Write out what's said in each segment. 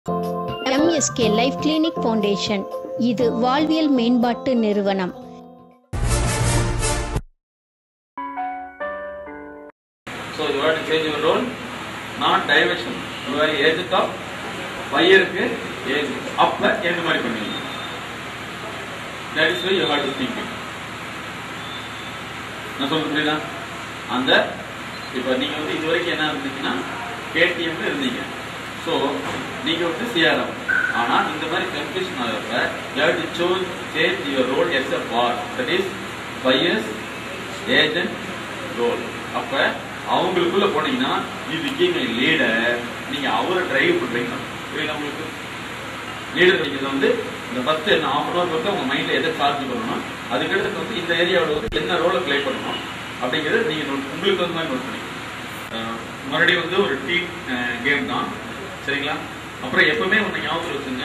MSK life clinic foundation இது வாழ்வியல் மேம்பாட்டு நிறுவனம் So you have to change your role, not diversion. You are agent of பையருக்கு age அப்ப எந்த மாதிரி பண்ணுவீங்க that is why you have to think நான் சொல்ல புரியுதா அந்த இப்போ நீங்க வந்து இது வரைக்கும் என்ன இருந்தீங்கன்னா கேடிஎம் இருந்தீங்க ஸோ நீங்க வந்து சிஆர்எம் ஆனா இந்த மாதிரி கன்ஃபியூஷன் ஆகிறப்ப you have to choose change your role as a buyer that is buyer's agent role அப்ப அவங்களுக்குள்ள போனீங்கன்னா யூ பிகேம் ஏ லீடர் நீங்க அவரை டிரைவ் பண்றீங்க புரியுதா உங்களுக்கு லீடர் அப்படிங்கிறது வந்து இந்த ஃபர்ஸ்ட் என்ன ஆஃப் அன் ஹவர் பொறுத்து உங்க மைண்ட்ல எதை சார்ஜ் பண்ணணும் அதுக்கடுத்து வந்து இந்த ஏரியாவில் வந்து என்ன ரோலை ப்ளே பண்ணணும் அப்படிங்கிறது நீங்க note- உங்களுக்கு வந்து மாதிரி நோட் பண்ணி மறுபடியும் வந்து ஒரு டீம் கேம் தான் சரிங்களா அப்புறம் எப்பவுமே ஒன்று ஞாபகம் வச்சுங்க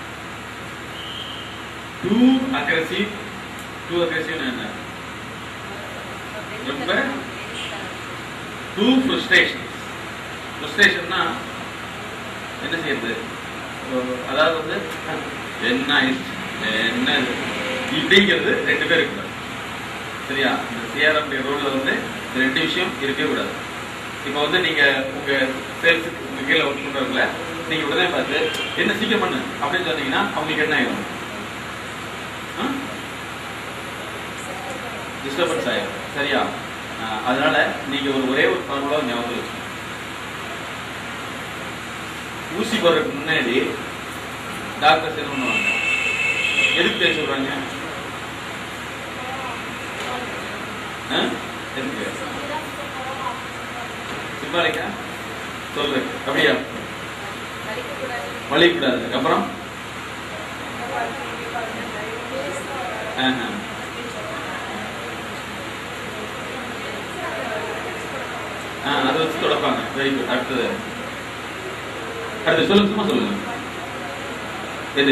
டூ அக்ரஸிவ் டூ அக்ரஸிவ் என்ன ரொம்ப டூ ஃப்ரஸ்ட்ரேஷன் ஃப்ரஸ்ட்ரேஷன்னா என்ன செய்யறது அஹ் அதாவது வந்து என்ன ஆயிடுச்சு என்ன இது? இப்படிங்கிறது ரெண்டு பேர் இருக்கக்கூடாது சரியா இந்த சிஆர்எம் ரோல்ல வந்து இந்த ரெண்டு விஷயம் இருக்கவே கூடாது இப்போ வந்து நீங்க உங்க சேல்ஸுக்கு உங்க கீழே ஒர்க் பண்றவங்கள நீங்க உடனே பார்த்து என்ன சீக்கிரம் பண்ணு அப்படின்னு சொன்னீங்கன்னா அவங்களுக்கு என்ன ஆயிடும் டிஸ்டர்பன்ஸ் ஆயிடும் சரியா அஹ் அதனால நீங்க ஒரு ஒரே ஒரு ஃபார்முலா ஞாபகம் வச்சுக்கணும் ஊசி போடுறதுக்கு முன்னாடி டாக்டர்ஸ் என்ன பண்ணுவாங்க எதுக்கு தேய்ச்சி விடுறாங்க ஆ? எதுக்கு சிம்பாலிக்கா சொல்லு அப்படியா வலிக்கூடாது அப்புறம் ஆஹா. ஆ அதை வச்சு தொடப்பாங்க வெரி குட் அடுத்தது அடுத்து சொல்லுங்க சும்மா சொல்லுங்க எது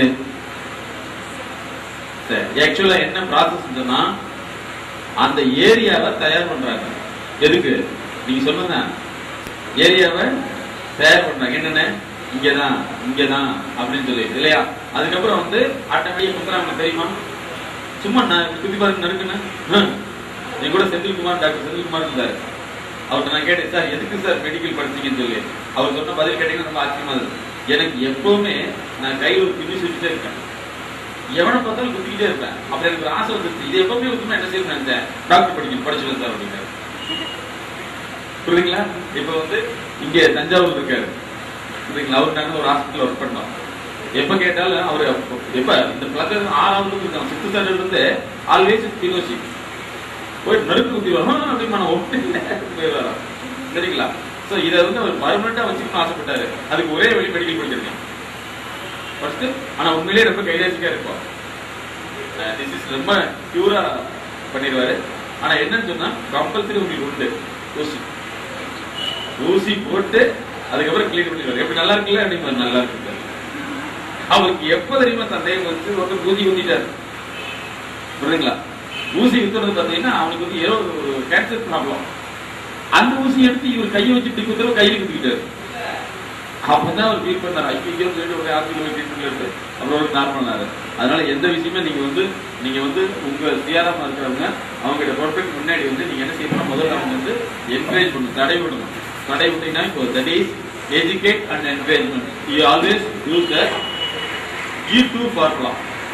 சரி ஆக்சுவலா என்ன ப்ராசஸ் சொன்னா அந்த ஏரியாவை தயார் பண்றாங்க எதுக்கு நீங்க சொல்லுங்க ஏரியாவை தயார் பண்றாங்க என்னென்ன இங்கதான் இங்கதான் அப்படின்னு சொல்லி இல்லையா அதுக்கப்புறம் வந்து ஆட்டோமேட்டிக் குத்துறாங்க தெரியுமா சும்மா நான் குத்தி பாருங்க நறுக்குன்னு ஹம். என் கூட செந்தில்குமார் டாக்டர் செந்தில்குமார் இருந்தாரு அவர்கிட்ட நான் கேட்டேன் சார் எதுக்கு சார் மெடிக்கல் படிச்சீங்கன்னு சொல்லி அவர் சொன்ன பதில் கேட்டீங்கன்னா ரொம்ப ஆச்சரியமா இருக்கு எனக்கு எப்பவுமே நான் கையில் ஒரு பின்னி வச்சுட்டே இருக்கேன் எவனை பார்த்தாலும் குத்திக்கிட்டே இருப்பேன் அப்புறம் எனக்கு ஒரு ஆசை வந்துருச்சு இது எப்பவுமே குத்துமா என்ன செய்யணும் நினைச்சேன் டாக்டர் படிக்கணும் படிச்சுக்கணும் சார் அப்படின்னாரு புரியுதுங்களா இப்ப வந்து இங்க தஞ்சாவூர் இருக்காரு புரியுதுங்களா அவர் நாங்க ஒரு ஹாஸ்பிட்டல் ஒர்க் பண்ணோம் எப்ப கேட்டாலும் அவர் எப்ப இந்த பிளக்க ஆறாவது இருக்காங்க சிக்ஸ்த் ஸ்டாண்டர்ட் இருந்து ஆல்வேஸ் பினோசி போய் நறுக்கு குத்திடுவாங்க அப்படிமா நான் ஒட்டு போயிடுவாராம் சரிங்களா சோ இதை வந்து அவர் பர்மனண்டா வச்சுக்கணும்னு ஆசைப்பட்டாரு அதுக்கு ஒரே வழி மெடிக்கல் படிச்சிருக்கேன் ஃபர்ஸ்ட் ஆனா உண்மையிலேயே ரொம்ப கைராசிக்கா இருக்கும் திஸ் இஸ் ரொம்ப பியூரா பண்ணிடுவாரு ஆனா என்னன்னு சொன்னா கம்பல்சரி உங்களுக்கு உண்டு ஊசி ஊசி போட்டு அதுக்கப்புறம் கிளீன் பண்ணிடுவாரு எப்படி நல்லா இருக்குல்ல அப்படின்னு நல்லா இருக்கு அவருக்கு எப்ப தெரியுமா சந்தேகம் வந்து ஒருத்தர் ஊசி குத்திட்டாரு புரியுதுங்களா ஊசி குத்துறது பாத்தீங்கன்னா அவனுக்கு வந்து ஏதோ ஒரு கேன்சர் ப்ராப்ளம் அந்த ஊசி எடுத்து இவர் கையை வச்சு இப்படி குத்துற கையில குத்திக்கிட்டாரு அப்பதான் அவர் ஃபீல் பண்ணாரு ஐயோ சொல்லிட்டு ஒரு ஹாஸ்பிட்டல் ட்ரீட்மெண்ட் எடுத்து அப்புறம் ஒரு நார்மலாரு அதனால எந்த விஷயமே நீங்க வந்து நீங்க வந்து உங்க சிஆர்எம் இருக்கிறவங்க அவங்க கிட்ட பொறுப்புக்கு முன்னாடி வந்து நீங்க என்ன செய்யணும் முதல்ல அவங்க வந்து என்கரேஜ் பண்ணணும் தடை விடணும் தடை விட்டீங்கன்னா இப்போ that is educate and encouragement you always use the G two formula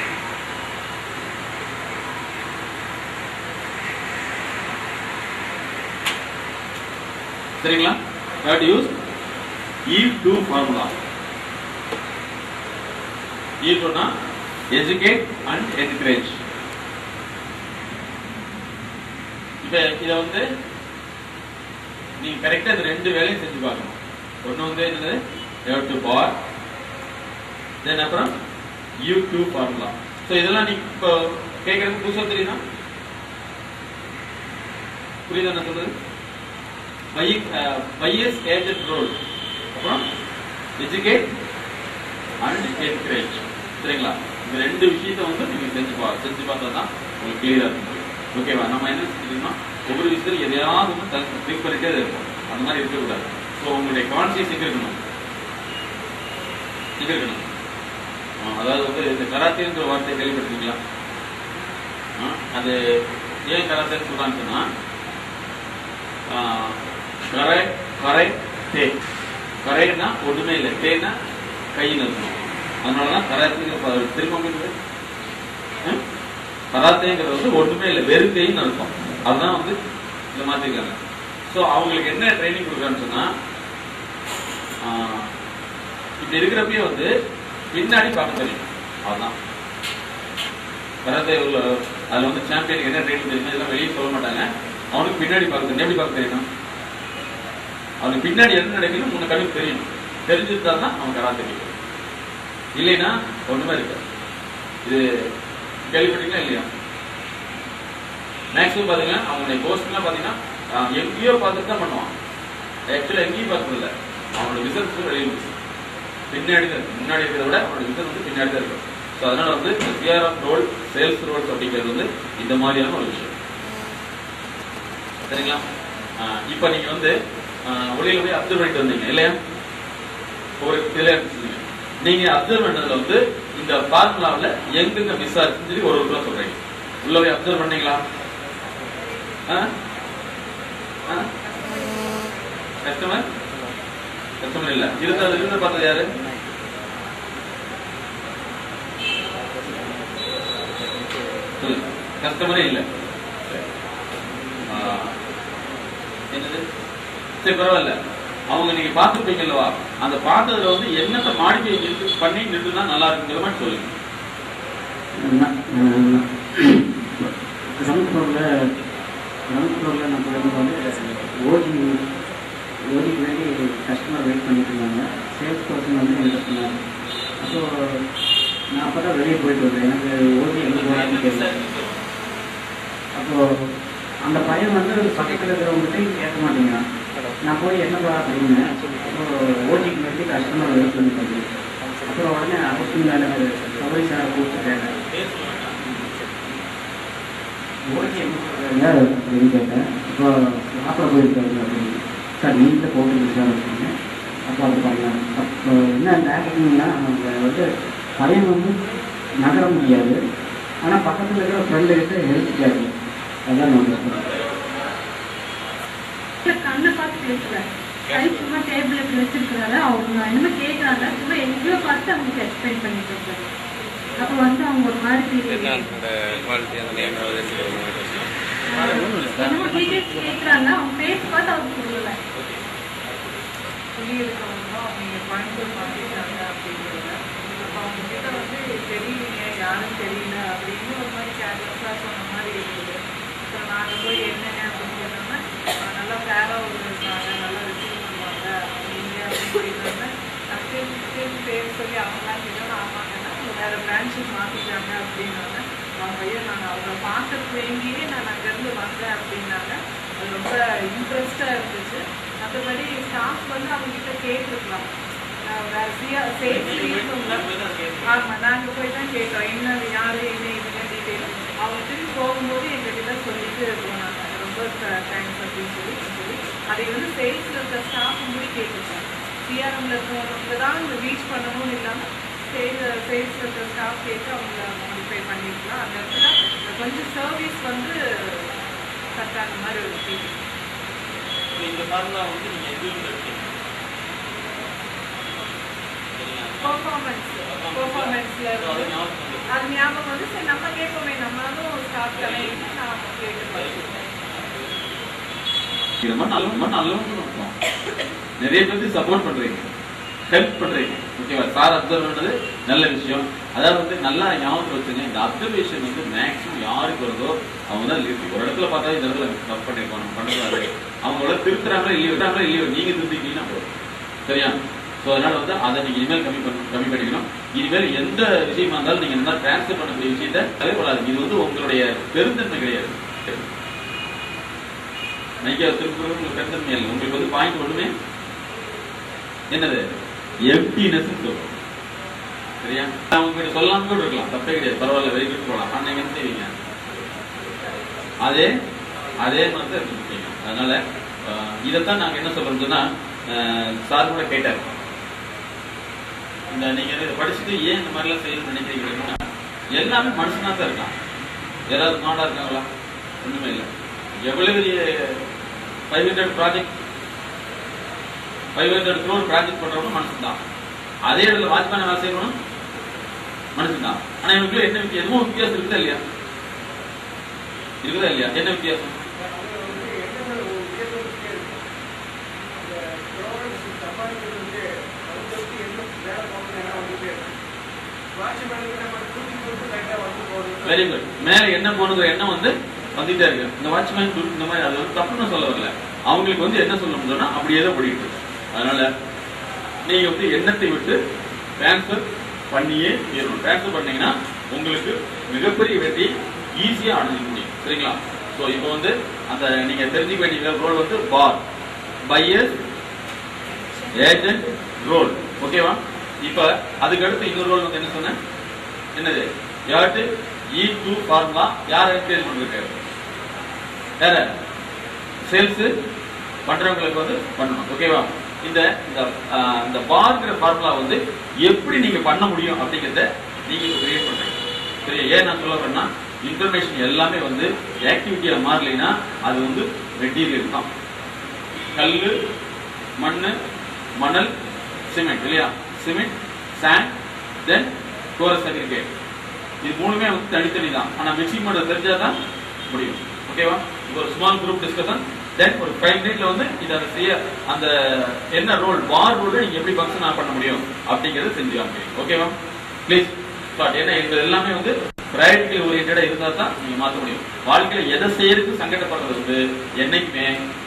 சரிங்களா you use E2 formula. E2 னா educate and encourage. இப்ப இத வந்து நீங்க கரெக்டா இந்த ரெண்டு வேலையும் செஞ்சு பார்க்கணும் ஒண்ணு வந்து என்னது you have to bar then அப்புறம் U2 formula. So இதெல்லாம் நீங்க இப்போ கேட்கறது புதுசா தெரியுதா புரியுதா நான் சொல்றது பையஸ் ஏஜென்ட் ரோல் அப்புறம் எஜுகேட் அண்ட் என்கரேஜ் சரிங்களா இந்த ரெண்டு விஷயத்த வந்து நீங்க செஞ்சு பா செஞ்சு பார்த்தா தான் உங்களுக்கு கிளியரா இருக்கும் ஓகேவா நம்ம என்ன செஞ்சுக்கணும் ஒவ்வொரு விஷயத்துல எதையாவது ஒன்று திங்க் பண்ணிட்டே இருக்கும் அந்த மாதிரி இருக்கக்கூடாது ஸோ உங்களுடைய கான்சியஸ் எங்க இருக்கணும் இது இருக்கணும் ஆ, அதாவது வந்து இந்த கராத்தேன்ற வார்த்தை கேள்விப்பட்டிருக்கீங்களா ஆ, அது ஏன் கராத்தேன்னு சொல்றாங்கன்னு சொன்னா ஆ, கரை கரை தே கரைன்னா ஒண்ணுமே இல்லை தேன்னா கைன்னு இருக்கணும் அதனாலதான் கராத்தேங்கிற திரும்ப கராத்தேங்கிறது வந்து ஒண்ணுமே இல்லை வெறும் கைன்னு அர்த்தம் அதுதான் வந்து இந்த மாத்திருக்காங்க ஸோ அவங்களுக்கு என்ன ட்ரைனிங் கொடுக்குறான்னு சொன்னா ஆஹ், இப்படி இருக்கிறப்பயே வந்து பின்னாடி பார்க்க தெரியும் அதுதான் கராத்தே உள்ள அதுல வந்து சாம்பியனுக்கு என்ன ட்ரைனிங் தெரியுமா இதெல்லாம் வெளியே சொல்ல மாட்டாங்க அவனுக்கு பின்னாடி பார்க்க தெரியும் எப்படி பார்க்க தெரியணும் அவனுக்கு பின்னாடி என்ன நடக்குதுன்னு முன்ன கண்ணுக்கு தெரியணும் தெரிஞ்சிருந்தா தான் அவன் கராத்தே தெரியும் இல்லைன்னா ஒண்ணுமே இருக்காது இது கேள்விப்பட்டீங்களா இல்லையா மேக்ஸிமம் பாத்தீங்கன்னா அவனுடைய கோர்ஸ்லாம் பாத்தீங்கன்னா ஆஹ், எங்கேயோ பார்த்துட்டு தான் பண்ணுவான் ஆக்சுவலா எங்கேயும் பார்க்கறது இல்ல அவனோட விசன்ஸ் வெளியே இருக்கு. பின்னாடி தான் இருக்கு. முன்னாடி இருக்கிறத விட அவனோட விசன் வந்து பின்னாடி தான் இருக்கும் ஸோ அதனால வந்து சிஆர்எம் ரோல் சேல்ஸ் ரோல்ஸ் அப்படிங்கிறது வந்து இந்த மாதிரியான ஒரு விஷயம் சரிங்களா ஆஹ், இப்போ நீங்க வந்து ஆஹ், வெளியில போய் அப்சர்வ் பண்ணிட்டு வந்தீங்க இல்லையா ஒரு இதுல இருந்துச்சுங்க. நீங்க அப்சர்வ் பண்ணதுல வந்து இந்த ஃபார்முலாவில் எங்கெங்க மிஸ் ஆச்சுன்னு சொல்லி ஒரு ஒரு சொல்றீங்க உள்ள போய் அப்சர்வ் பண்ணீங்களா கஸ்டமர் கஸ்டமர் இல்ல இருந்தது இருந்த பார்த்தது யாரு சொல்லுங்க கஸ்டமரே இல்ல சரி. ஆ, என்னது சரி பரவாயில்ல அவங்க நீங்க பார்த்துருப்பீங்கல்லவா அந்த பார்த்ததுல வந்து என்னத்தை மாடிஃபை பண்ணி நின்றுனா நல்லா இருக்குங்கிற மாதிரி சொல்லுங்க கிரவுண்ட் ஃப்ளோரில் கிரவுண்ட் ஃப்ளோரில் நம்ம வந்து வந்து ஓடி ஓடிக்கு வேண்டி கஸ்டமர் வெயிட் பண்ணிட்டு இருந்தாங்க சேல்ஸ் பர்சன் வந்து என்கிட்ட சொன்னாங்க அப்போ நான் அப்போ தான் வெளியே போயிட்டு வந்தேன் எனக்கு ஓடி எங்கே போகிறான்னு தெரியல அப்போ அந்த பையன் வந்து பக்கத்தில் இருக்கிறவங்ககிட்டையும் கேட்க மாட்டேங்கிறான் நான் போய் என்னப்பா அப்படின்னு அப்போ ஓடிக்கு வேண்டி கஸ்டமர் வெயிட் பண்ணிட்டு அப்புறம் உடனே அவசியம் மேலே சபரி சார் கூப்பிட்டு கேட்டேன் ஓகே யார் அப்படின்னு கேட்டேன் இப்போ சாப்பிட போயிருக்காரு அப்படின்னு சார் நீங்களே போட்டு சார் அப்படின்னு அப்போ அது பண்ணேன் அப்போ என்ன டேரக்டிங்னா அவங்க வந்து பையன் வந்து நகர முடியாது ஆனால் பக்கத்தில் இருக்கிற ஃப்ரெண்டு கிட்ட ஹெல்ப் கேட்கணும் அதான் நான் சொல்றேன். இல்ல, கண்ணை பார்த்து பேசுறேன் கை சும்மா டேபிளுக்கு வச்சிருக்கிறாரு அவங்க என்னமோ கேட்கறாங்க சும்மா எங்கேயோ பார்த்து அவங்களுக்கு எக்ஸ்பிளைன் பண்ணிட்டு இருக்காரு அப்ப வந்து அவங்க ஒரு மாதிரி என்னமோ டீடைல்ஸ் கேட்கறாங்க அவங்க பேஸ் பார்த்து அவங்க சொல்லல குடியிருக்கவங்க அவங்க கோயம்புத்தூர் மாற்றிட்டாங்க அப்படிங்கிறத அப்போ அவங்க கிட்ட வந்து தெரியலைங்க யாரும் தெரியல அப்படின்னு ஒரு மாதிரி கேர்லெஸ்ஸாக சொன்ன மாதிரி இருக்குது அப்புறம் நாங்கள் போய் என்னங்க அப்படின்னு கேட்டோம்னா "ஆஹ் நல்லா ஃபேராக ஒரு இருக்காங்க நல்லா ரிசீவ் பண்ணுவாங்க நீங்க அப்படின்னு சொல்லிட்டாங்க நான் திரும்பி திரும்பி பேர் சொல்லி அவங்களாம் கேட்டோம் ஆமாங்கன்னா அவங்க வேறு பிரான்ச்சுக்கு மாற்றிட்டாங்க அப்படின்னாங்க அவங்க ஐயோ நான் அவங்கள பார்க்கறதுக்கு வேண்டியே நான் அங்கேருந்து வந்தேன் அப்படின்னாங்க அது ரொம்ப இன்ட்ரெஸ்டாக இருந்துச்சு மற்றபடி ஸ்டாஃப் வந்து அவங்க கிட்ட கேட்டிருக்கலாம் நான் வேற சியா சேல்ஸ் இருக்கவங்க ஆமா நாங்க போய் தான் கேட்டோம் என்ன யாரு என்ன இதுங்க டீட்டெயில் அவங்க திரும்பி போகும்போது எங்ககிட்ட சொல்லிட்டு போனாங்க ரொம்ப தேங்க்ஸ் அப்படின்னு சொல்லி சொல்லி அதை வந்து சேல்ஸ்ல இருக்க ஸ்டாஃப் கூட கேட்டுருக்காங்க சிஆர்எம்ல இருக்கவங்க தான் இங்க ரீச் பண்ணணும்னு இல்லாம சேல் சேல்ஸ்ல இருக்க ஸ்டாஃப் கேட்டு அவங்க மாடிஃபை பண்ணிருக்கலாம் அந்த இடத்துல கொஞ்சம் சர்வீஸ் வந்து கரெக்டான மாதிரி ஒரு ஃபீலிங் இந்த ஃபார்முலா வந்து நீங்க எதுவும் எடுத்தீங்க பெர்ஃபார்மன்ஸ் பெர்ஃபார்மன்ஸ்ல இருந்து அது ஞாபகம் வந்து சரி நம்ம கேட்போமே நம்மளும் ஸ்டாஃப் தானே நான் கேட்டு இது மாதிரி நல்ல ரொம்ப நல்லவங்க இருக்கும் நிறைய பேருக்கு சப்போர்ட் பண்றீங்க ஹெல்ப் பண்றீங்க ஓகேவா சார் அப்சர்வ் பண்ணது நல்ல விஷயம் அதாவது வந்து நல்லா ஞாபகத்தில் வச்சுங்க இந்த அப்சர்வேஷன் வந்து மேக்ஸிமம் யாருக்கு வருதோ அவங்க தான் இருக்கு ஒரு இடத்துல பார்த்தா இந்த இடத்துல தப்பு பண்ணிருக்கோம் நம்ம பண்ணக்கூடாது அவங்களோட திருத்துறாங்களோ இல்லையோ விட்டாங்களோ இல்லையோ நீங்க திருத்திக்கிட்டீங்கன்னா போதும் சரியா ஸோ அதனால வந்து அதை நீங்க இனிமேல் கம்மி பண்ண கம்மி பண்ணிக்கணும் இனிமேல் எந்த விஷயமா இருந்தாலும் நீங்க நல்லா டிரான்ஸ்ஃபர் பண்ணக்கூடிய விஷயத்த தலைப்படாது இது வந்து உங்களுடைய பெருந்தன்மை கிடையாது மைக்கா திருக்குறள் உங்களுக்கு பெருந்தன்மை இல்லை உங்களுக்கு வந்து பாயிண்ட் ஒண்ணுமே என்னது எம்டினஸ் சொல்றோம் சரியா அவங்க கிட்ட சொல்லாம கூட இருக்கலாம் தப்பே கிடையாது பரவாயில்ல வெரி குட் போலாம் ஆனா நீங்க என்ன செய்வீங்க அதே அதே மாதிரி தான் இருந்துருக்கீங்க அதனால அஹ், இதைத்தான் நாங்க என்ன சொல்றோம்னு சொன்னா சார் கூட கேட்டார் இந்த நீங்க இதை படிச்சுட்டு ஏன் இந்த மாதிரிலாம் செய்யணும்னு நினைக்கிறீங்கன்னா எல்லாமே மனுஷனா தான் இருக்கான் யாராவது மாடா இருக்காங்களா ஒண்ணுமே இல்லை எவ்வளவு பெரிய five hundred project five hundred crore project பண்றவங்க மனுஷன் தான் அதே இடத்துல வாட்ச்மேன் வேலை செய்யணும் மனுஷன் தான் ஆனா இவங்களுக்குள்ள என்ன வித்தியாசம் எதுவும் வித்தியாசம் இருக்குதா இல்லையா இருக்குதா இல்லையா என்ன வித்தியாசம் வெரி குட் மேல என்ன போகணுங்கிற எண்ணம் வந்து வந்துட்டே இருக்கு இந்த வாட்ச்மேன் இந்த மாதிரி அது வந்து தப்புன்னு சொல்ல வரல அவங்களுக்கு வந்து என்ன சொல்லணும்னு சொன்னா அப்படியே தான் ஓடிட்டு இருக்கு அதனால நீங்க வந்து எண்ணத்தை விட்டு டிரான்ஸ்ஃபர் பண்ணியே தீரணும் டிரான்ஸ்ஃபர் பண்ணீங்கன்னா உங்களுக்கு மிகப்பெரிய வெற்றி ஈஸியா அடைஞ்சிக்க முடியும் சரிங்களா ஸோ இப்போ வந்து அந்த நீங்க தெரிஞ்சுக்க வேண்டிய ரோல் வந்து பார் பையர் ஏஜென்ட் ரோல் ஓகேவா இப்போ அதுக்கு அடுத்து இன்னொரு ரோல் வந்து என்ன சொன்னேன் என்னது யார்ட்டு இ டூ ஃபார்முலா யார் என்கரேஜ் பண்ணிருக்காரு வேற சேல்ஸ் பண்றவங்களுக்கு வந்து பண்ணணும் ஓகேவா இந்த இந்த ஆஹ், இந்த பார்ங்கிற ஃபார்முலா வந்து எப்படி நீங்க பண்ண முடியும் அப்படிங்கறத நீங்க கிரியேட் பண்றீங்க சரியா ஏன் நான் சொல்ல வரேன்னா இன்ஃபர்மேஷன் எல்லாமே வந்து ஆக்டிவிட்டியா மாறலைன்னா அது வந்து மெட்டீரியல் தான் கல்லு மண்ணு மணல் சிமெண்ட் இல்லையா cement sand then coarse aggregate இது மூணுமே வந்து தனித்தனி தான் ஆனா மிக்சிங் பண்ண தெரிஞ்சா தான் முடியும் ஓகேவா இப்போ ஒரு ஸ்மால் குரூப் டிஸ்கஷன் தென் ஒரு ஃபைவ் மினிட்ல வந்து இதை அதை செய்ய அந்த என்ன ரோல் வார் ரோல் நீங்க எப்படி ஃபங்க்ஷன் பண்ண முடியும் அப்படிங்கறத செஞ்சு காமிக்கிறீங்க ஓகேவா ப்ளீஸ் ஸ்டார்ட் ஏன்னா இது எல்லாமே வந்து ப்ரையாரிட்டி ஓரியன்டா இருந்தா தான் நீங்க மாத்த முடியும் வாழ்க்கையில எதை செய்யறதுக்கு சங்கடப்படுறது வந்து என்னைக்குமே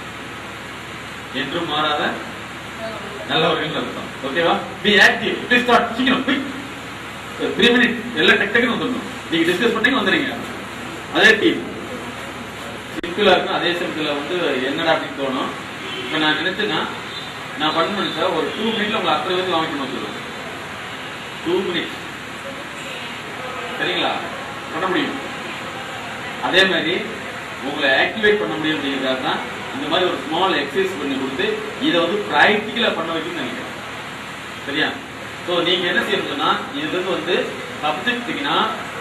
என்றும் மாறாத நல்லவர்கள் அர்த்தம் ஓகேவா பி ஆக்டிவ் ப்ளீஸ் ஸ்டார்ட் சீக்கிரம் குயிக் த்ரீ மினிட் எல்லாம் டக் டக்குன்னு வந்துடணும் நீங்க டிஸ்கஸ் பண்ணி வந்துடுங்க அதே டீம் சிம்பிளா இருக்கும் அதே சமயத்துல வந்து என்னடா அப்படின்னு தோணும் இப்ப நான் நினைச்சேன்னா நான் பண்ண நினைச்சா ஒரு டூ மினிட்ல உங்களை அத்தனை பேருக்கு வாங்கிக்கணும் சொல்லுவேன் டூ மினிட்ஸ் சரிங்களா பண்ண முடியும் அதே மாதிரி உங்களை ஆக்டிவேட் பண்ண முடியும் அப்படிங்கிறதா தான் இந்த மாதிரி ஒரு ஸ்மால் எக்ஸசைஸ் பண்ணி கொடுத்து இதை வந்து ப்ராக்டிக்கலா பண்ண வைக்கணும்னு நினைக்கிறேன் சரியா ஸோ நீங்க என்ன செய்யணும்னா இதுல இருந்து வந்து சப்ஜெக்ட்னா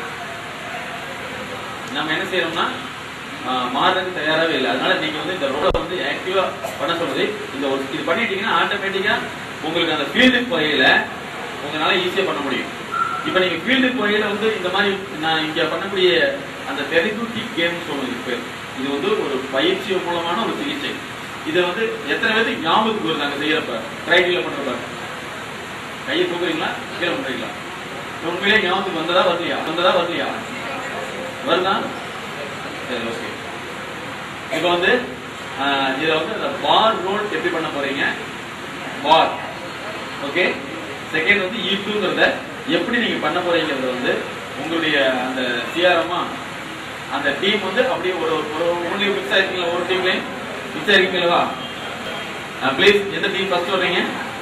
நம்ம என்ன செய்யறோம்னா ஆஹ், மாறுறதுக்கு தயாராகவே இல்லை அதனால நீங்க வந்து இந்த ரோட வந்து ஆக்டிவா பண்ண சொல்றது இந்த ஒரு இது பண்ணிட்டீங்கன்னா ஆட்டோமேட்டிக்கா உங்களுக்கு அந்த ஃபீல்டுக்கு போகையில உங்களால ஈஸியா பண்ண முடியும் இப்போ நீங்க ஃபீல்டுக்கு போகையில வந்து இந்த மாதிரி நான் இங்க பண்ணக்கூடிய அந்த தெரபியூட்டிக் கேம் சொல்லுவது பேர் இது வந்து ஒரு பயிற்சி மூலமான ஒரு சிகிச்சை இதை வந்து எத்தனை பேருக்கு ஞாபகத்துக்கு வருது நாங்க செய்யறப்ப ட்ரைனிங்ல பண்றப்ப கையை தூக்குறீங்களா கீழே பண்றீங்களா உண்மையிலே ஞாபகத்துக்கு வந்ததா வரலையா வந்ததா வரலையா வருதா சரி ஓகே இப்போ வந்து ஆஹ், இதை வந்து இந்த பார் ரோல் எப்படி பண்ண போறீங்க பார் ஓகே செகண்ட் வந்து ஈட்டுங்கிறத எப்படி நீங்க பண்ண போறீங்கிறத வந்து உங்களுடைய அந்த சிஆர்எம்மா அந்த டீம் வந்து அப்படியே ஒரு ஒரு ஒன்லி மிக்ஸ் ஆயிருக்கீங்களா ஒரு டீம்லயும் மிக்ஸ் ஆயிருக்கீங்களா ப்ளீஸ் எந்த டீம் ஃபர்ஸ்ட் வர்றீங்க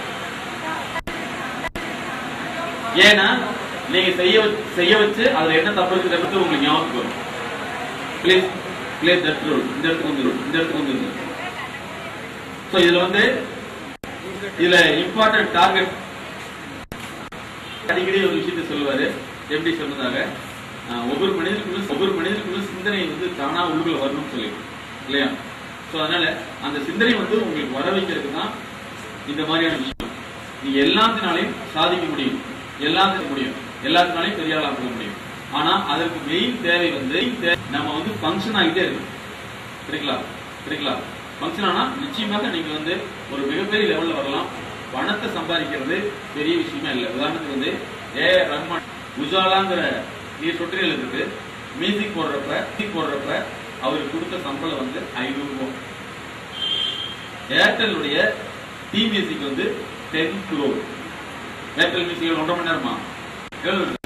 ஏன்னா நீங்க செய்ய வச்சு- செய்ய வச்சு அதுல என்ன தப்பு இருக்குங்கிறது உங்களுக்கு ஞாபகத்துக்கு வரும் ப்ளீஸ் ப்ளீஸ் தட் ரூல் இந்த இடத்துக்கு வந்துடும் இந்த இடத்துக்கு வந்துருங்க ஸோ இதுல வந்து இதுல இம்பார்ட்டன்ட் டார்கெட் அடிக்கடி ஒரு விஷயத்தை சொல்லுவாரு எப்படி சொன்னதாக ஆஹ், ஒவ்வொரு மனிதனுக்குள்ள ஒவ்வொரு மனிதனுக்குள்ள சிந்தனை வந்து தானா உள்ளுக்குள்ள வரணும்னு சொல்லி இல்லையா ஸோ அதனால அந்த சிந்தனை வந்து உங்களுக்கு வர வைக்கிறதுக்கு தான் இந்த மாதிரியான விஷயம் நீங்க எல்லாத்தினாலையும் சாதிக்க முடியும் எல்லாத்துக்கும் முடியும் எல்லாத்தினாலையும் பெரிய ஆளா போக முடியும் ஆனா அதற்கு மெயின் தேவை வந்து தே- நம்ம வந்து ஃபங்க்ஷன் ஆகிட்டே இருக்கணும் சரிங்களா சரிங்களா ஃபங்க்ஷன் ஆனா நிச்சயமாக நீங்க வந்து ஒரு மிகப்பெரிய லெவல்ல வரலாம் பணத்தை சம்பாதிக்கிறது பெரிய விஷயமே இல்லை உதாரணத்துக்கு வந்து ஏ ரஹ்மான் உஜாலாங்கிற நீ சொட்டுகள் இருக்கு மியூசிக் போடுறப்ப மியூசிக் போடுறப்ப அவருக்கு கொடுத்த சம்பளம் வந்து ஐநூறு ரூபாய் ஏர்டெல்லுடைய டி மியூசிக் வந்து டென் குரோர் ஏர்டெல் மியூசிக் ஒன்றரை மணி நேரமா எவ்வளவு இருக்கு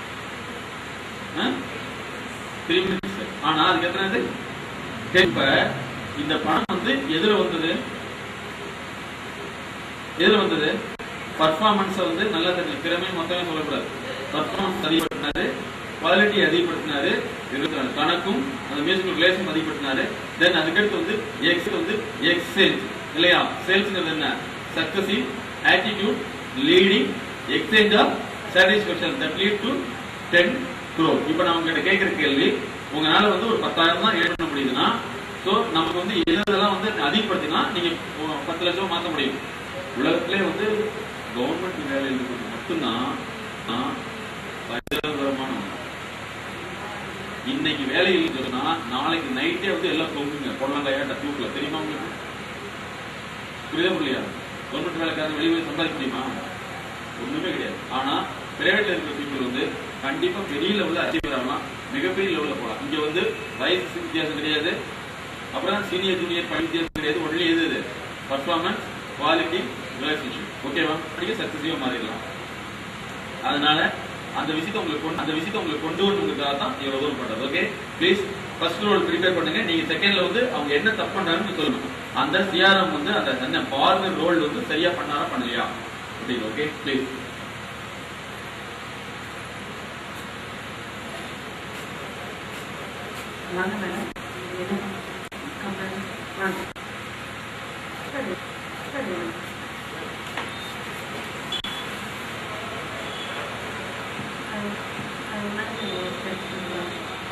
த்ரீ மினிட்ஸ் ஆனா அதுக்கு எத்தனை இது இப்ப இந்த பணம் வந்து எதுல வந்தது எதுல வந்தது பர்ஃபார்மன்ஸ் வந்து நல்லா தெரியும் திறமை மொத்தமே சொல்லக்கூடாது பர்ஃபார்மன்ஸ் அதிகப்படுத்தினாரு குவாலிட்டி அதிகப்படுத்தினாரு இருபத்தி கணக்கும் அந்த மியூசிக்கல் ரிலேஷன் அதிகப்படுத்தினாரு தென் அதுக்கடுத்து வந்து எக்ஸ் வந்து எக்ஸ்சேஞ்ச் இல்லையா சேல்ஸ்ங்கிறது என்ன successive attitude leading exchange of satisfaction that lead to ten crore இப்போ நான் உங்ககிட்ட கேட்குற கேள்வி உங்களால வந்து ஒரு பத்தாயிரம் தான் ஏர்ன் பண்ண முடியுதுன்னா ஸோ நமக்கு வந்து எதெல்லாம் வந்து அதிகப்படுத்தினா நீங்க ஒ- பத்து லட்சம் மாற்ற முடியும் உலகத்திலே வந்து கவர்மெண்ட் வேலையில் இருக்கிறது மட்டும்தான் நான் பயங்கரமான ஒண்ணு. இன்னைக்கு வேலையில் சொன்னா நாளைக்கு நைட்டே வந்து எல்லாம் தொங்குங்க பொருளாங்காயா தூக்கல தெரியுமா உங்களுக்கு புரியுதா புரியலையா கவர்மெண்ட் வேலைக்காரங்க வெளியே போய் சம்பாதிக்க முடியுமா ஒண்ணுமே கிடையாது ஆனா பிரைவேட்ல இருக்கிற பீப்புள் வந்து கண்டிப்பா பெரிய லெவல்ல அச்சீவ் ஆகலாம் மிகப்பெரிய லெவல்ல போகலாம் இங்க வந்து வயசு வித்தியாசம் கிடையாது அப்புறம் சீனியர் ஜூனியர் பணி வித்தியாசம் கிடையாது ஒன்லி எது இது பர்ஃபார்மன்ஸ் குவாலிட்டி ரிலேஷன்ஷிப் ஓகேவா நீங்க சக்சஸிவா மாறிடலாம் அதனால அந்த விஷயத்தை உங்களுக்கு கொண்டு அந்த விஷயத்தை உங்களுக்கு கொண்டு வரணுங்கிறதுக்காக தான் இவ்வளவு தூரம் பண்றது okay please first role prepare பண்ணுங்க நீங்க செகண்ட்ல வந்து அவங்க என்ன தப்பு பண்றாங்கன்னு சொல்லணும் அந்த சிஆர்எம் வந்து அந்த அந்த பார்வர் ரோல் வந்து சரியா பண்ணாரா பண்ணலையா அப்படின்னு ஓகே ப்ளீஸ் வாங்க மேடம் கம்பெனி வாங்க சரி சரி அது அது மாதிரி பேசுறீங்களா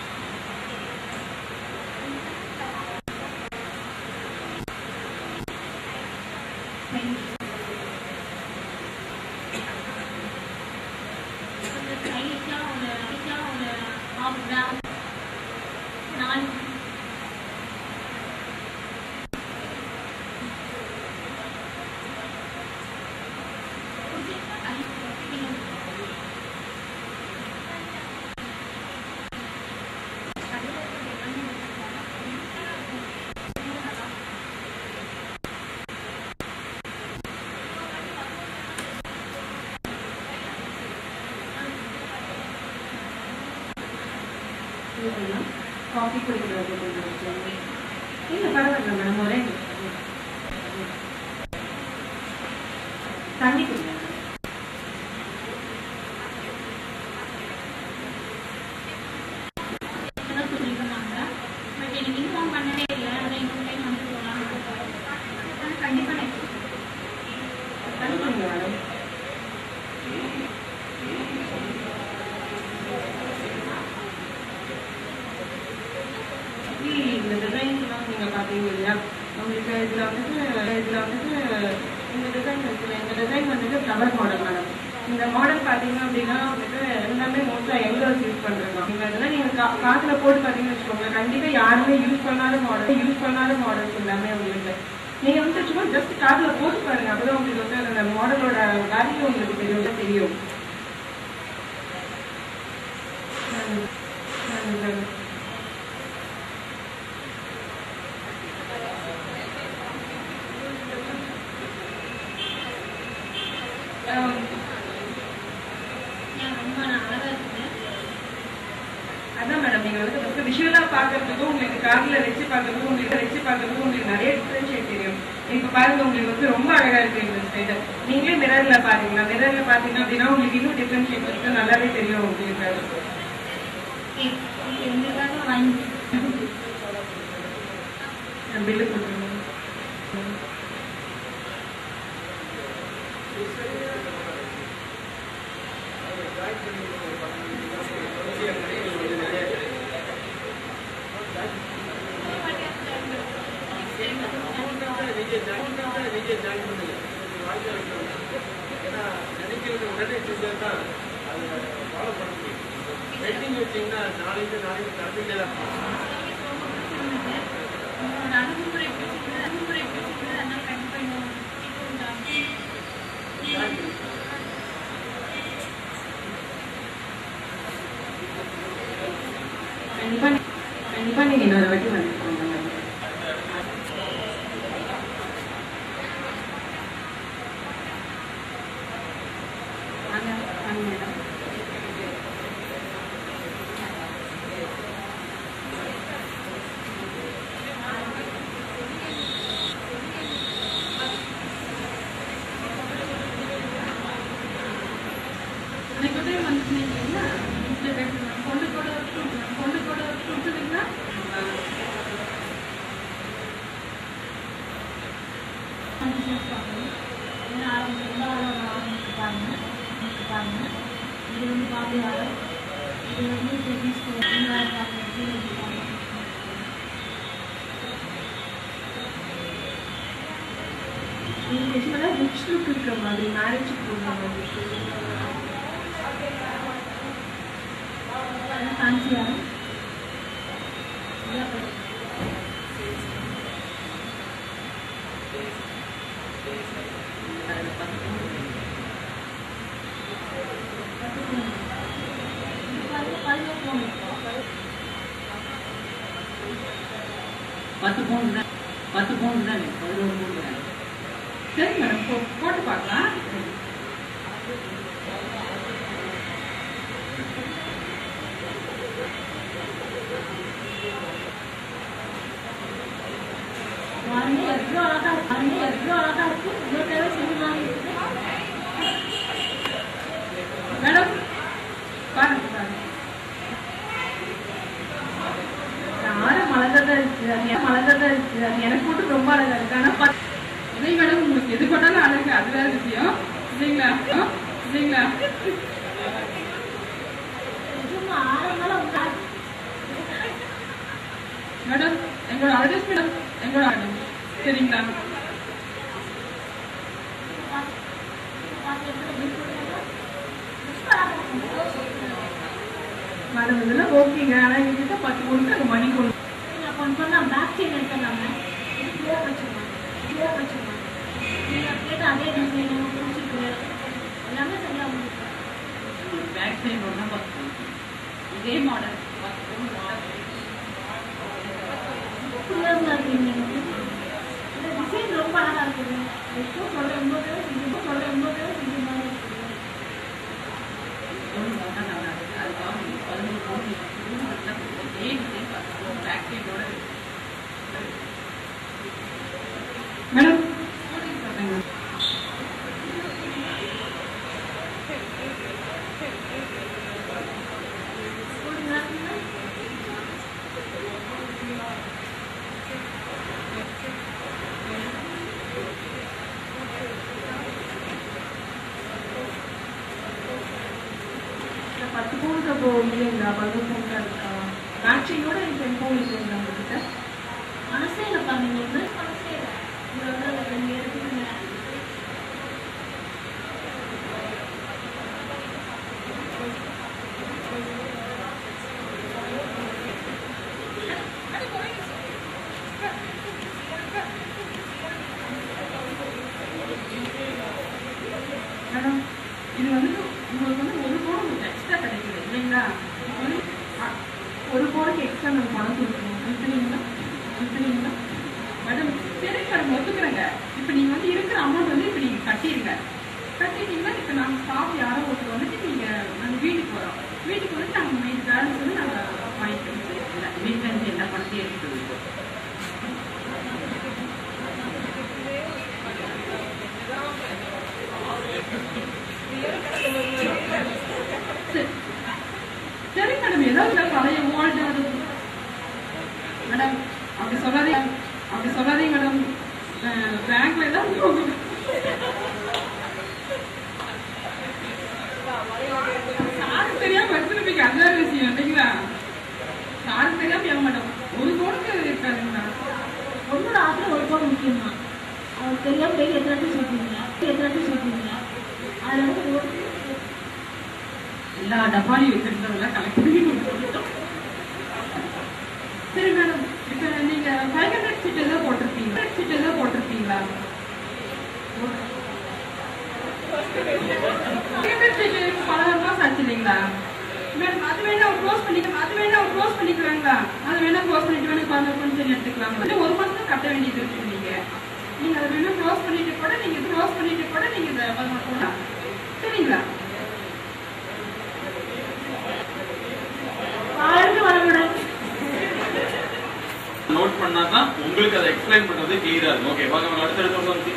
காஃபி குடிக்கிறது கொஞ்சம் இல்லை பரவாயில்ல மேடம் ஒரே நிமிஷம். தண்ணி குடிங்க கண்டிப்பா next. தண்ணி குடிங்க மேடம் இந்த டிசைன்ஸ்லாம் நீங்கள் பார்த்தீங்க இல்லையா உங்களுக்கு இதில் வந்துட்டு இதில் வந்துட்டு இந்த டிசைன் இருக்குல்ல இந்த டிசைன் வந்துட்டு ஃப்ளவர் மாடல் மேடம் இந்த மாடல் பார்த்தீங்க அப்படின்னா வந்துட்டு எல்லாமே மோஸ்ட்டாக எங்கர்ஸ் யூஸ் பண்ணுறாங்க நீங்கள் அதெல்லாம் நீங்கள் கா காசில் போட்டு பார்த்தீங்கன்னு வச்சுக்கோங்க கண்டிப்பாக யாருமே யூஸ் பண்ணாத மாடல் யூஸ் பண்ணாத மாடல்ஸ் எல்லாமே உங்களுக்கு நீங்கள் வந்து சும்மா ஜஸ்ட் காதில் போட்டு பாருங்க அப்பதான் உங்களுக்கு வந்து அந்த மாடலோட வேல்யூ உங்களுக்கு தெரியும் தெரியும் ம். ம். ஆம். அதான் மேடம் நீங்க வந்து ஃபர்ஸ்ட் விஷுவலா பாக்குறதுக்கும் உங்களுக்கு கார்ல வச்சு பாக்குறதுக்கும் உங்களுக்கு வச்சு பாக்குறதுக்கும் உங்களுக்கு நிறைய டிஃபரன்ஷியேட் தெரியும் இப்ப பாருங்க உங்களுக்கு வந்து ரொம்ப அழகா இருக்கு இந்த ஸ்டைல் நீங்களே மிரர்ல பாருங்களா மிரர்ல பாத்தீங்க அப்படின்னா உங்களுக்கு இன்னும் டிஃபரன்ஷியேட் இருக்கு நல்லாவே தெரியும் உங்களுக்கு பில்லு கொடுத்துருங்க கண்டிப்பா நீ- கண்டிப்பா நீங்க இன்னொரு வாட்டி வந்துருக்கோங்க வாங்க வாங்க மேடம் ஆரம்பிச்சு இருக்காங்க இது வந்து பாபியாளர் இது வந்து டென்னிஸ் இருக்காங்க கீழே இருக்காங்க உங்களுக்கு நல்லா ரிச் லுக் இருக்கிற மாதிரி மேரேஜ் போடுற மாதிரி ஃபேன்சியாக பத்து பவுன் தான் பத்து பவுன் தானே பதினோரு பவுன் தானே சரி மேடம் போ போட்டு பார்க்கலாம் பாருங்க எவ்வளோ அழகா இருக்கு பாருங்க எவ்வளோ அழகா இருக்கு இவ்வளோ தேவை செஞ்சுலாம் இருக்குது மேடம் பாருங்க பாருங்க யாரும் மலர்ந்ததா இருக்கு அது ஏன் மலர்ந்ததா இருக்கு அது எனக்கு மட்டும் ரொம்ப அழகா இருக்கு ஆனா பத்- இல்லை மேடம் உங்களுக்கு எது போட்டாலும் அழகு அது வேற விஷயம் இல்லைங்களா ஆ? இல்லைங்களா சும்மா ஆரம்பம் உங்க மேடம் எங்களோட அட்ரஸ் மேடம் எங்களோட மேடம் சரிங்களா மேடம் இதெல்லாம் ஓகேங்க ஆனா எங்ககிட்ட பத்து பொண்ணுக்கு அங்க மணி கொண்டு கொஞ்சம் பண்ணா பேக் சைடு எடுத்துடலாங்க இது க்ளோ வச்சுக்கலாம் க்ளோ வச்சுக்கலாம் நீங்கள் கேட்ட அதே டிசைன் பிடிச்சிருக்கு எல்லாமே சரியாக முடியும் உங்களுக்கு பேக் சைடு ஒன்றா பத்து பவுன் இதே மாடல் பத்து பவுன் மாடல் புரியாமல் இருக்கீங்க இந்த டிசைன் ரொம்ப அழகாக இருக்குது எப்போ சொல்கிறேன் ரொம்ப பேர் செஞ்சு சொல்கிறேன் ரொம்ப பேர் செஞ்ச மாதிரி இருக்குது பவுன் போட்டால் நல்லா இருக்கு அதுக்காக நீங்கள் பதினோரு பவுன் இதே டிசைன் பத்து பவுன் பேக் சைடோட மேடம் இந்த பத்து பவுனுக்கு அப்போ இல்லைங்களா பதினோரு பவுனுக்கா இருக்கா மேட்சிங்கோட டென் பவுன் இல்லைங்களா உங்ககிட்ட மனசே இல்லைப்பா நீங்கள் வந்து மனசே இல்லை இங்கே வந்து நீங்கள் எடுத்துக்கோங்க மேடம் இது வந்து உங்களுக்கு வந்து ஒரு பவுன் எக்ஸ்ட்ரா கிடைக்குது இல்லைங்களா இப்போ வந்து அ, ஒரு பவுனுக்கு எக்ஸ்ட்ரா நம்ம பணம் கொடுக்கணும் அனுப்புனீங்களா அனுப்புனீங்களா மேடம் சரி மேடம் ஒத்துக்கிறேங்க இப்போ நீங்கள் வந்து இருக்கிற அமௌண்ட் வந்து இப்போ நீங்கள் கட்டிடுங்க கட்டிட்டீங்கன்னா இப்போ நாங்கள் ஸ்டாஃப் யாரோ ஒருத்தர் வந்துட்டு நீங்கள் நாங்கள் வீட்டுக்கு வரோம் வீட்டுக்கு வந்து நாங்கள் மீதி பேலன்ஸ் வந்து நாங்கள் வாங்கிக்கிறோம் இல்லை வீட்டில் இருந்து எல்லா பணத்தையும் எடுத்துட்டு வருவோம் சரி சரி மேடம் ஏதாவது பழைய ஓல்டு அது மேடம் அப்படி சொல்லாதீங்க அப்படி சொல்லாதீங்க மேடம் பேங்க்ல ஏதாவது போகுது. சாருக்கு தெரியாம வச்சிருப்பீங்க அதுதான் விஷயம் இல்லைங்களா சாருக்கு தெரியாம ஏன் மேடம் ஒரு கோடுக்கு இருக்காதுங்களா பொண்ணோட ஆசை ஒரு பவுன் முக்கியம் தான் அவருக்கு தெரியாம டெய்லி எத்தனை வாட்டி சொல்றீங்க எத்தனை வாட்டி சொல்றீங்க அதில் வந்து ஒரு எல்லா டப்பாலையும் வச்சிருந்ததெல்லாம் கலெக்ட் பண்ணி கொடுத்துட்டோம் சரி மேடம் இப்போ நீங்க ஃபைவ் ஹண்ட்ரட் சீட் ஏதோ போட்டிருப்பீங்களா சீட் ஏதோ போட்டிருப்பீங்களா பதினாறு மாசம் ஆச்சு இல்லைங்களா மேடம் அது வேணா க்ளோஸ் பண்ணிக்கலாம் அது வேணா க்ளோஸ் பண்ணிக்கலாங்களா அது வேணா க்ளோஸ் பண்ணிட்டு வேணா பதினோரு கொஞ்சம் எடுத்துக்கலாங்களா இல்லை ஒரு மாசம் கட்ட வேண்டியது இருக்கு நீங்க நீங்க அதை வேணா க்ளோஸ் பண்ணிட்டு கூட நீங்க க்ளோஸ் பண்ணிட்டு கூட நீங்க இதை பதினோரு போடலாம் சரிங்களா வாழ்ந்து வரவிடாது நோட் பண்ணா தான் உங்களுக்கு அதை எக்ஸ்பிளைன் பண்றது கிளியரா இருக்கும் ஓகே பாக்க அடுத்தடுத்து வந்து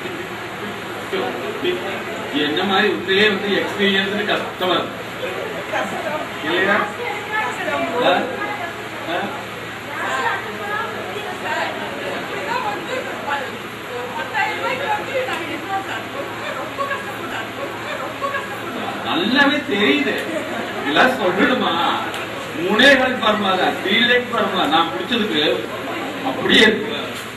என்ன மாதிரி உண்மையிலே வந்து எக்ஸ்பீரியன்ஸ் கஸ்டமர் இல்லையா ஆ? ஆ? நல்ல இதெல்லாம் சொல்லணுமா மூணே கால் ஃபார்முலா தான் த்ரீ லேக் ஃபார்முலா நான் குடிச்சதுக்கு அப்படியே இருக்கு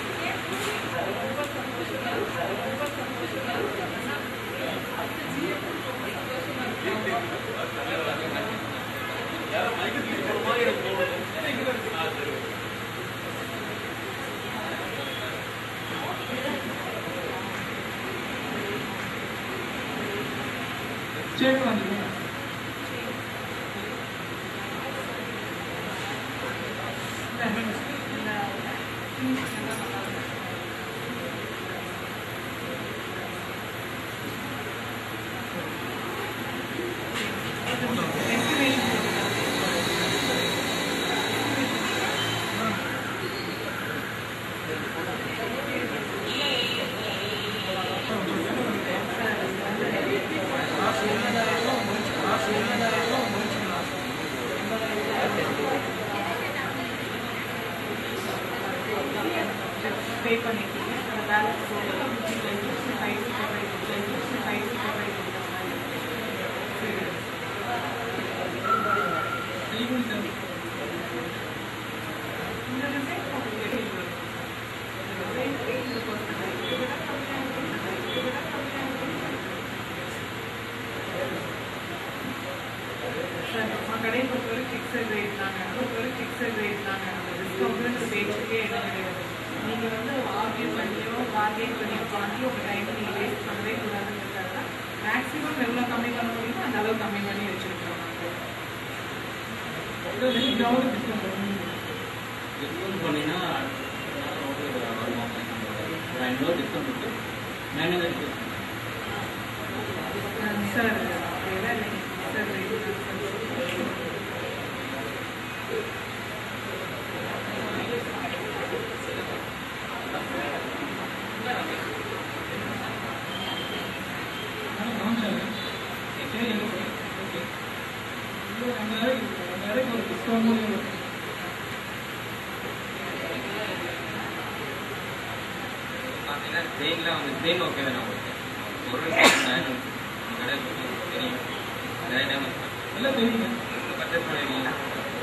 சேஃப் வந்து பே பண்ணிட்டீங்க அந்த பேலன்ஸ் ஃபைவ் ஃபைவ் இந்த ரிசைன் சார் நம்ம கடையை பொறுத்தவரை ஃபிக்ஸட் ரேட் தாங்க பொறுத்தவரை ஃபிக்ஸட் ரேட் தாங்க அந்த டிஸ்கவுண்ட்னு பேச்சுக்கே இடம் கிடையாது நீங்கள் வந்து ஆர்கியூ பண்ணியோ பார்கெயின் பண்ணியோ வாங்கி உங்கள் டைம் நீங்கள் வேஸ்ட் பண்ணவே கூடாதுங்கிறதுக்காக மேக்ஸிமம் எவ்வளோ கம்மி பண்ண முடியுமோ அந்த அளவு கம்மி பண்ணி வச்சுருக்கோம் நாங்கள் இதாவது டிஸ்கவுண்ட் பண்ணுங்க டிஸ்கவுண்ட் பண்ணினா ஒரு ஐநூறுவா டிஸ்கவுண்ட் இருக்கு மேனேஜர் சார் அப்படியெல்லாம் இல்லைங்க சார் ரேட் தான் சார் ஆனால் காமிச்சாங்க சரி எங்க போய் ஓகே இல்லை ரெண்டாயிரம் ரெண்டாயிரம் ஒரு டிஸ்கவுண்ட் மாதிரி வரும் பார்த்தீங்கன்னா ட்ரெயினில் வந்து ட்ரெயின் ஓகே தான் உங்களுக்கு ஒரு நான் கடை தெரியும் நிறைய டைம் எல்லாம் தெரியுங்க பர்ச்சேஸ் பண்ணிருக்கீங்களா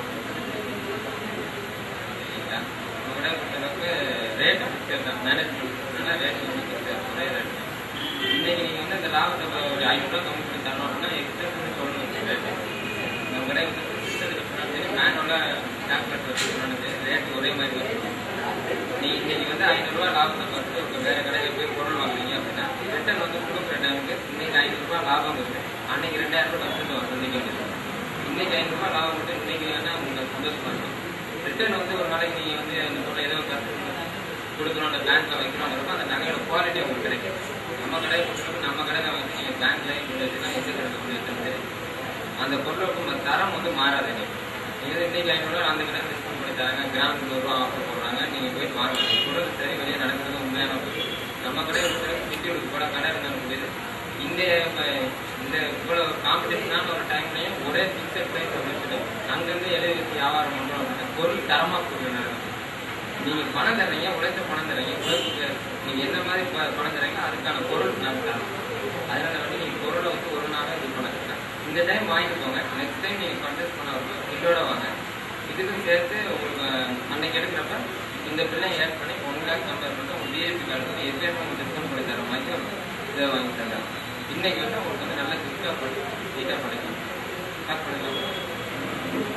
சரிங்களா உங்கள் கடை பொறுத்தளவுக்கு ரேட்டு ஃபிக்ஸட் தான் மேனேஜ்மெண்ட் ரேட் வந்து ஃபிக்ஸட் ஒரே ரேட் தான் இன்னைக்கு நீங்கள் வந்து இந்த லாபத்தை ஒரு ஐநூறுரூவா கம்மி பண்ணி தரணும் அப்படின்னா எக்ஸ்பிரஸ் சொல்லணும் ரேட்டு நம்ம கடை வந்து ஃபிக்ஸட் சரி மேனுவலாக கால்குலேட் வச்சுக்கணும் ரேட் ஒரே மாதிரி வரும் நீ இன்னைக்கு வந்து ஐநூறுரூவா லாபத்தை பார்த்து இப்போ வேறு கடையில் போய் பொருள் வாங்குறீங்க அப்படின்னா ரிட்டர்ன் வந்து கொடுக்குற டைமுக்கு இன்னைக்கு ஐநூறுரூவா லாபம் இருக்கு அன்னைக்கு ரெண்டாயிரம் ரூபாய் கஷ்டம் வரும் இன்னைக்கு வந்து இன்னைக்கு ஐநூறுரூவா லாபம் மட்டும் இன்னைக்கு வேணா உங்களுக்கு சந்தோஷமா இருக்கும் ரிட்டர்ன் வந்து ஒரு நாளைக்கு நீங்கள் வந்து அந்த பொருளை ஏதோ கஷ்டம் கொடுக்குறோம் அந்த பேங்க்ல வைக்கிறோம் இருக்கும் அந்த நகையோட குவாலிட்டி உங்களுக்கு கிடைக்கும் நம்ம கடையை பொறுத்தவரைக்கும் நம்ம கடையில் வந்து நீங்கள் பேங்க்ல இந்த வச்சுனா எந்த கடையில் கொண்டு வச்சுட்டு அந்த பொருளோட தரம் வந்து மாறாது இன்னைக்கு நீங்கள் இன்னைக்கு ஐநூறுரூவா அந்த கடை டிஸ்கவுண்ட் பண்ணி தராங்க கிராமுக்கு நூறுரூவா ஆஃபர் போடுறாங்க நீங்கள் போய் வாங்க சொல்றது சரி வெளியே நடக்கிறது உண்மையான பொருள். நம்ம கடையை பொறுத்தவரைக்கும் சிட்டி ஒரு கூட கடை இருந்தாலும் முடியுது இந்த இப்ப- இந்த இவ்வளோ காம்படிஷனான ஒரு டைம்லையும் ஒரே ஃபிக்ஸட் ப்ரைஸ் வச்சுட்டு அங்கேருந்து எழுதி வச்சு வியாபாரம் பண்ணுறோம் அப்படின்னா பொருள் தரமாக பொருள் நடக்கும் நீங்கள் பணம் தர்றீங்க உழைச்ச பணம் தர்றீங்க உழைப்புக்கு நீங்கள் என்ன மாதிரி ப- பணம் தர்றீங்க அதுக்கான பொருள் நான் தரோம் அதனால வந்து நீங்கள் பொருளை வந்து ஒரு நாளாக இது பண்ண இந்த டைம் வாங்கிட்டு போங்க நெக்ஸ்ட் டைம் நீங்கள் கண்டெஸ்ட் பண்ண வரப்போ இதோட வாங்க இதுக்கும் சேர்த்து உங்களுக்கு அஹ், அன்னைக்கு எடுக்கிறப்ப இந்த பில்லை ஆட் பண்ணி ஒன் லேக் கம்பேர் பண்ணிட்டு உங்கள் டிஎஸ்பி கார்டுக்கு எதுலேயும் உங்களுக்கு டிஸ்கவுண்ட் பண்ணி தர மாதிரி ஒரு இதை வாங்கி தரலாம் இன்னைக்கு வந்து உங்களுக்கு வந்து நல்ல கிஃப்டாக பண்ணி நீட்டாக பண்ணிக்கலாம் ஸ்டார்ட் பண்ணிக்கலாம்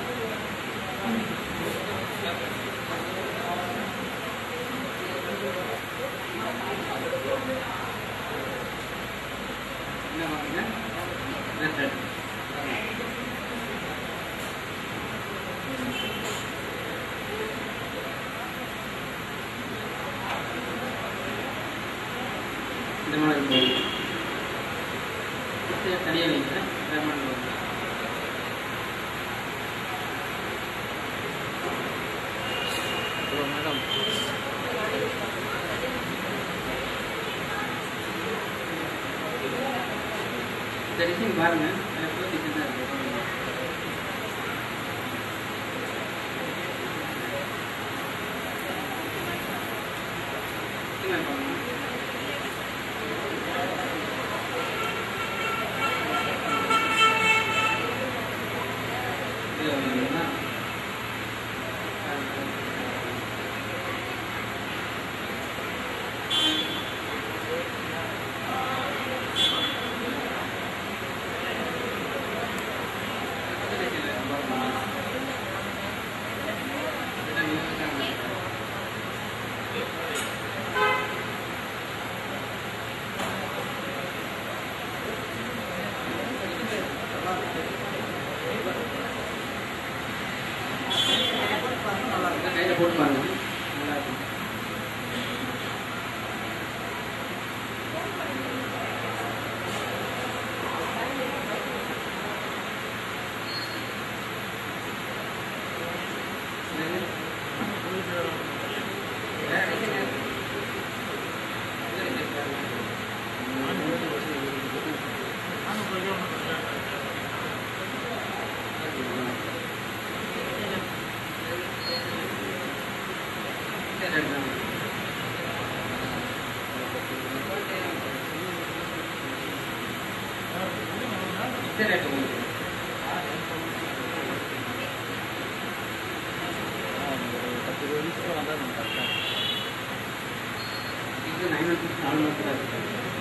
என்ன பண்ணுங்க ரெண்டு இந்த மாதிரி இருக்கும் சரி, தனியாக வைங்க பேமெண்ட் வந்து மேடம் இந்த டிசைன் பாருங்க எனக்கு டிசைன் தான் இருக்கு என்ன பாருங்க கீழே வந்தீங்கன்னா கையில் போட்டு பாருங்க நல்லா இருக்கும் இது நைன் ஹண்ட்ரட் நாலு மாதத்தில் இருக்கு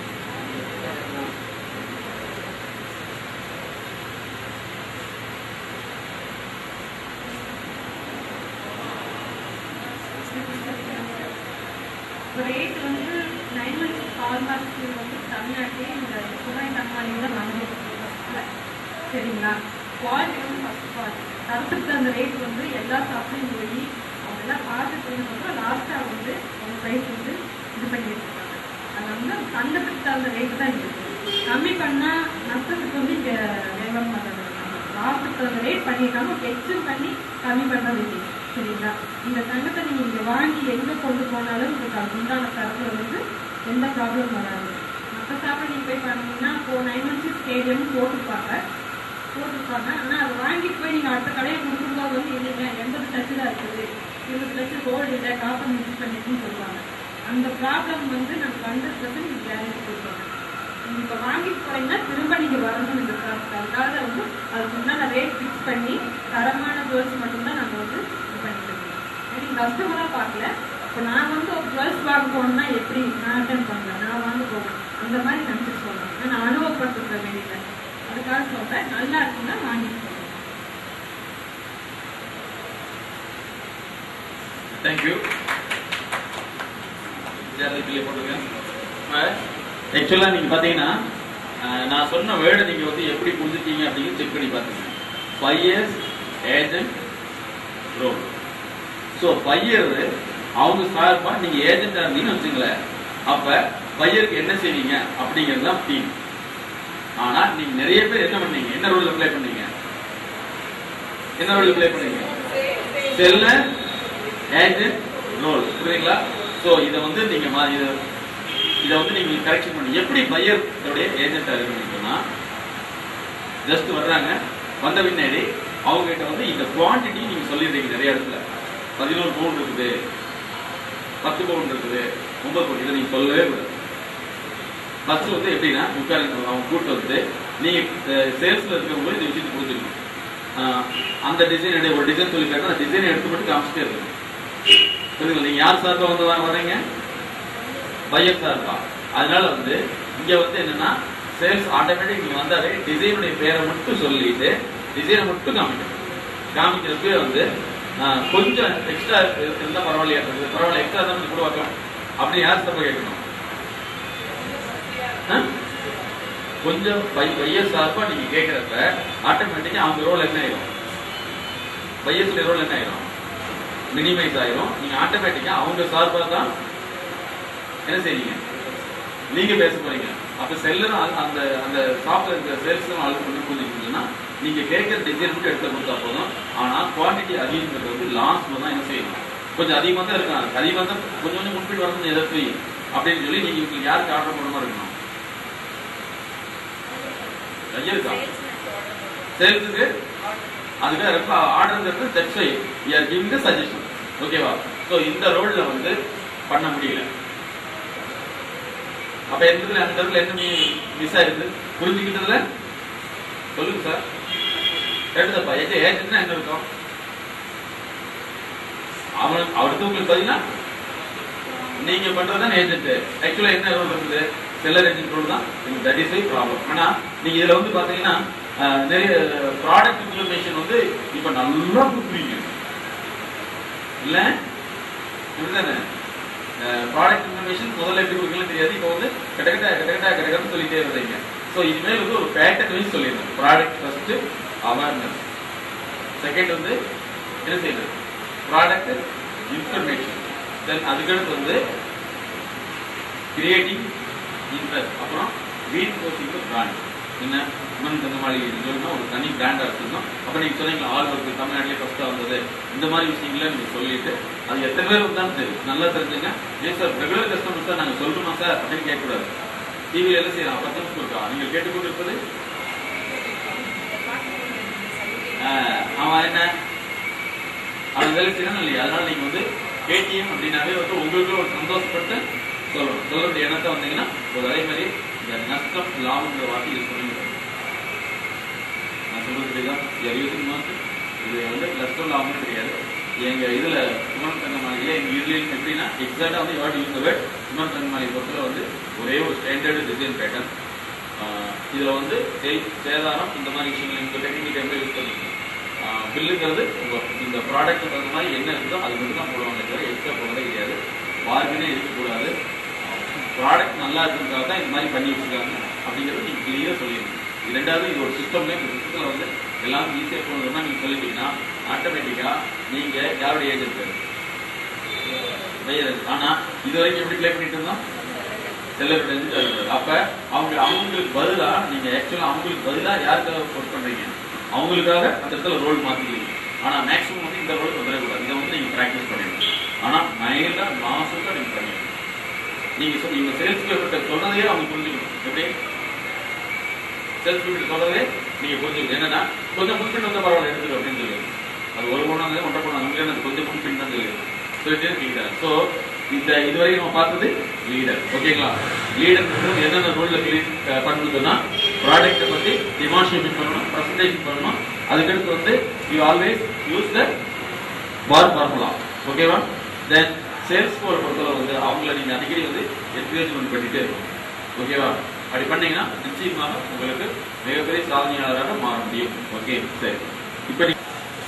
ரேட் வந்து நைன் மந்த்ஸ் கால் மார்க்ஸ் வந்து தமிழ்நாட்டிலே இந்த குமாரி தம்மானியில் தான் வாங்கிட்டு சரிங்களா குவாலிட்டி வந்து ஃபஸ்ட் குவாலிட்டி தரத்துக்கு அந்த ரேட் வந்து எல்லா ஷாப்லையும் போய் அவங்கெல்லாம் பார்த்துட்டு இருந்ததுக்கப்புறம் லாஸ்ட்டாக வந்து அவங்க ப்ரைஸ் வந்து இது பண்ணி வச்சுருக்காங்க அது வந்து தங்கத்துக்கு தகுந்த ரேட்டு தான் இருக்குது கம்மி பண்ணால் நஷ்டத்துக்கு வந்து இங்கே வியாபாரம் பண்ணுறது லாஸ்ட்டுக்கு தகுந்த ரேட் பண்ணியிருக்காங்க எக்ஸ்டெண்ட் பண்ணி கம்மி பண்ணுறது இல்லை சரிங்களா இந்த தங்கத்தை நீங்கள் இங்கே வாங்கி எங்கே கொண்டு போனாலும் உங்களுக்கு அது உண்டான தரத்தில் வந்து எந்த ப்ராப்ளம் வராது மற்ற ஷாப்பில் நீங்கள் போய் பண்ணீங்கன்னா இப்போ நைன் ஒன் சிக்ஸ் ஸ்டேடியம் போட்டிருப்பாங்க போட்டிருப்பாங்க ஆனால் அது வாங்கிட்டு போய் நீங்கள் அடுத்த கடையை கொடுக்கும்போது வந்து இல்லைங்க எண்பது லட்சம் தான் இருக்குது இருபது லட்சம் கோல்டு இல்லை காப்பர் மிக்ஸ் பண்ணிட்டுன்னு சொல்லுவாங்க அந்த ப்ராப்ளம் வந்து நமக்கு ஹண்ட்ரட் பர்சன்ட் கேரண்டி கொடுப்பாங்க நீங்கள் இப்போ வாங்கிட்டு போறீங்கன்னா திரும்ப நீங்கள் வரணும் இந்த ஷாப்புக்கு அதுக்காக வந்து அதுக்கு உண்டான ரேட் ஃபிக்ஸ் பண்ணி தரமான ஜுவல்ஸ் மட்டும்தான் நாங்கள் வந்து இது பண்ணிட்டு இருக்கோம் நீங்கள் கஸ்டமராக பார்க்கல இப்போ நான் வந்து ஒரு ஜுவல்ஸ் வாங்க போகணும்னா எப்படி நான் அட்டன் பண்ணுறேன் நான் வாங்க போகணும் அந்த மாதிரி நினச்சிட்டு சொல்கிறேன் நான் அனுபவப்பட்டிருக்கேன் வெளியில் அதுக்காக சொல்கிறேன் நல்லா இருக்குன்னா வாங்கிட்டு போகணும் தேங்க்யூ ஜாதிப்பிள்ளை போட்டுருங்க ஆக்சுவலாக நீங்கள் பார்த்தீங்கன்னா அஹ், நான் சொன்ன வேர்டை நீங்கள் வந்து எப்படி புரிஞ்சுட்டீங்க அப்படின்னு செக் பண்ணி பார்த்துங்க five years agent role so buyer அவங்க சார்பாக நீங்கள் ஏஜென்ட்டாக இருந்தீங்கன்னு வச்சுங்களேன் அப்போ பையருக்கு என்ன செய்வீங்க அப்படிங்கிறது தான் டீம் ஆனால் நீங்கள் நிறைய பேர் என்ன பண்ணீங்க என்ன ரோல் ப்ளே பண்ணீங்க என்ன ரோல் ப்ளே பண்ணீங்க செல்ல ஏஜென்ட் ரோல் புரியுதுங்களா ஸோ இதை வந்து நீங்க மா- இதை இதை வந்து நீங்க கரெக்ஷன் பண்ணி எப்படி பையர் ஏஜென்ட்டா இருக்கணும்னா ஜஸ்ட் வர்றாங்க வந்த பின்னாடி அவங்க கிட்ட வந்து இந்த குவாண்டிட்டி நீங்க சொல்லிடுறீங்க நிறைய இடத்துல பதினோரு பவுன் இருக்குது பத்து பவுன் இருக்குது ஒன்பது பவுன் இதை நீங்க சொல்லவே கூடாது ஃபர்ஸ்ட் வந்து எப்படின்னா உட்காருங்க அவங்க கூட்டு வந்து நீங்க சேல்ஸ்ல இருக்கிறவங்க இந்த விஷயத்தை புரிஞ்சுக்கணும் ஆஹ் அந்த டிசைன் ஒரு டிசைன் சொல்லி கேட்டா அந்த டிசைனை எடுத்து மட்டும் காமிச்சிட்டே இருக்கணும் புரியுதுங்களா நீங்க யார் சார்பா வந்து வா- வர்றீங்க பையர் சார்பா அதனால வந்து இங்க வந்து என்னன்னா சேல்ஸ் ஆட்டோமேட்டிக் நீங்க வந்தாலே டிசைனுடைய பேரை மட்டும் சொல்லிட்டு டிசைனை மட்டும் காமிக்கணும் காமிக்கிறப்பே வந்து ஆஹ், கொஞ்சம் எக்ஸ்ட்ரா இருந்தா பரவாயில்லையா இருக்குது பரவாயில்ல எக்ஸ்ட்ரா தான் கூட வைக்கலாம் அப்படி யார் சார்பா கேட்கணும் ஆ? கொஞ்சம் பை பையர் சார்பா நீங்க கேட்கறப்ப ஆட்டோமேட்டிக்கா அவங்க ரோல் என்ன ஆயிரும் பையர்ஸுடைய ரோல் என்ன ஆயிரும் மினிமைஸ் ஆயிரும் நீங்க ஆட்டோமேட்டிக்கா அவங்க சார்பா தான் என்ன செய்வீங்க நீங்க பேச போறீங்க அப்ப செல்லரும் அந்த- அந்த அந்த ஷாப்ல இருக்கிற சேல்ஸும் ஆளுக்கு வந்து புரிஞ்சுக்கிட்டீங்கன்னா நீங்க கேட்கிற டிசைன் மட்டும் எடுத்து கொடுத்தா போதும் ஆனா குவான்டிட்டி அதிகங்கிறது வந்து லாஸ்ட்ல தான் என்ன செய்யணும் கொஞ்சம் அதிகமா தான் இருக்காங்க அதிகமா தான் கொஞ்சம் கொஞ்சம் முன்பிட்டு வரணும் எதிர்த்து அப்படின்னு சொல்லி நீங்க உங்களுக்கு யாருக்கு ஆர்டர் பண்ண மாதிரி இருக்கணும் ஐயருக்கா சேல்ஸுக்கு அதுக்கு ரொம்ப ஆர்டர்ங்கிறது that's why we are giving the suggestion ஓகேவா ஸோ இந்த ரோல்ல வந்து பண்ண முடியல அப்ப எந்த இடத்துல அந்த இடத்துல என்ன மிஸ் ஆயிருக்கு புரிஞ்சுக்கிட்டதுல சொல்லுங்க சார் எடுத்தப்பா ஏஜென்ட் ஏஜென்ட்னா என்ன இருக்கும் அவனுக்கு அவருக்கு உங்களுக்கு பார்த்தீங்கன்னா நீங்க பண்றதுதான் ஏஜென்ட் ஆக்சுவலா என்ன ரோல் இருக்குது செல்லர் ஏஜென்ட் ரோல் தான் தட் இஸ் வை ப்ராப்ளம் ஆனா நீங்க இதுல வந்து பாத்தீங்கன்னா அஹ், நிறைய ப்ராடக்ட் இன்ஃபர்மேஷன் வந்து இப்ப நல்லா கொடுக்குறீங்க இல்ல இப்படிதானே ப்ராடக்ட் இன்ஃபர்மேஷன் முதல்ல எப்படி கொடுக்கலாம் தெரியாது இப்போ வந்து கிட்டக்கிட்ட கிட்டக்கிட்ட கிட்டக்கிட்ட சொல்லிட்டே இருந்தீங்க ஸோ இனிமேல் வந்து ஒரு பேட்டர்ன் வைஸ் சொல்லிடணும் ப்ராடக்ட் ஃபர்ஸ்ட் அவேர்னஸ் செகண்ட் வந்து என்ன செய்யுது ப்ராடக்ட் இன்ஃபர்மேஷன் தென் அதுக்கடுத்து வந்து கிரியேட்டிங் இன்ட்ரெஸ்ட் அப்புறம் ரீஇன்ஃபோர்சிங் பிராண்ட் என்ன உமன் தங்கமாளி சொல்லணும்னா ஒரு தனி பிராண்டா வச்சிருந்தோம் அப்ப நீங்க சொன்னீங்க ஆல் ஒர்க் தமிழ்நாட்டிலே ஃபர்ஸ்டா வந்தது இந்த மாதிரி விஷயங்களை நீங்க சொல்லிட்டு அது எத்தனை பேர் வந்தாலும் தெரியும் நல்லா தெரிஞ்சுங்க ஏன் சார் ரெகுலர் கஸ்டமர் சார் நாங்க சொல்றோமா சார் அப்படின்னு கேட்கக்கூடாது டிவியில எல்லாம் செய்யலாம் பத்து நிமிஷம் இருக்கா நீங்கள் கேட்டுக்கொண்டிருப்பது ஆஹ், அவன் என்ன அவன் வேலை செய்யணும் இல்லையா அதனால நீங்க வந்து கேடிஎம் அப்படின்னாவே வந்து உங்களுக்கு ஒரு சந்தோஷப்பட்டு சொல்லணும் சொல்ல வேண்டிய எண்ணத்தை வந்தீங்கன்னா ஒரு அதே மாதிரி இந்த நஷ்டம் லாபம்ன்ற வார்த்தை யூஸ் பண்ணுங்க நான் சொல்றது தெரியுதா யார் யூசிங் மாஸ்டர் இது வந்து நஷ்டம் லாபம் கிடையாது எங்க இதுல சுமன் தங்கமாளியில எங்க இதுலயும் எப்படின்னா எக்ஸாக்டா வந்து you use the word Suman Thangamali பொறுத்தல வந்து ஒரே ஒரு ஸ்டாண்டர்டு டிசைன் பேட்டர்ன் இதுல வந்து சே- சேதாரம் இந்த மாதிரி விஷயங்கள் இந்த டெக்னிக்கல் டைம்ல யூஸ் பண்ணிக்கணும் பில்லுங்கிறது உங்க இந்த ப்ராடக்ட் தகுந்த மாதிரி என்ன இருக்குதோ அது மட்டும் தான் போடுவாங்க தவிர எக்ஸ்ட்ரா போடுறதே கிடையாது பார்கனே இருக்கக்கூடாது ப்ராடக்ட் நல்லா இருக்கிறதுக்காக தான் இந்த மாதிரி பண்ணி வச்சிருக்காங்க அப்படிங்கிறது நீங்க கிளியரா சொல்லிடணும் இது ரெண்டாவது இது ஒரு சிஸ்டம்ல இந்த சிஸ்டத்தில் வந்து எல்லாம் ஈஸியாக போகணும்னா நீங்க சொல்லிட்டீங்கன்னா ஆட்டோமேட்டிக்கா நீங்க யாருடைய ஏஜென்ட் மேயர் ஆனா இது வரைக்கும் எப்படி ப்ளே பண்ணிட்டு இருந்தோம் செல்லர் அப்ப அவங்க அவங்களுக்கு பதிலா நீங்க ஆக்சுவலா அவங்களுக்கு பதிலா யாருக்காக ஒர்க் பண்றீங்க அவங்களுக்காக அந்த இடத்துல ரோல் மாத்திக்கிறீங்க ஆனா மேக்ஸிமம் வந்து இந்த ரோல் வந்துடக்கூடாது இதை வந்து நீங்க பிராக்டிஸ் பண்ணிடணும் ஆனா மைல்டா மாசத்தா நீங்க பண்ணிடணும் நீங்க சொல் நீங்க சேல்ஸ் பீப்பிள்கிட்ட சொன்னதையே அவங்க புரிஞ்சுக்கணும் எப்படி சேல்ஸ் பீப்பிள் சொல்றதே நீங்க புரிஞ்சுக்கணும் என்னன்னா கொஞ்சம் முன்பின் வந்த பரவாயில்ல எடுத்துக்கோ அப்படின்னு சொல்லி அது ஒரு பொண்ணு வந்து ஒன்றரை பொண்ணு நமக்கு என்ன கொஞ்சம் முன்பின் தான் சொல்லி சொல்லிட்டே இருக்கீங்க ஸோ இந்த இதுவரை நம்ம பார்த்தது லீடர் ஓகேங்களா லீடர் என்னென்ன ரோல்ல பண்ணணும்னா ப்ராடக்ட்டை பத்தி டிமான்ஸ்ட்ரேஷன் பண்ணணும் ப்ரெசன்டேஷன் பண்ணணும் அதுக்கடுத்து வந்து you always use the par formula ஓகேவா தென் சேல்ஸ் ஃபோர் பொறுத்தவரை வந்து அவங்கள நீங்க அடிக்கடி வந்து என்கரேஜ்மெண்ட் பண்ணிட்டே இருக்கணும் ஓகேவா அப்படி பண்ணீங்கன்னா நிச்சயமாக உங்களுக்கு மிகப்பெரிய சாதனையாளராக மாற முடியும் ஓகே சரி இப்போ நீ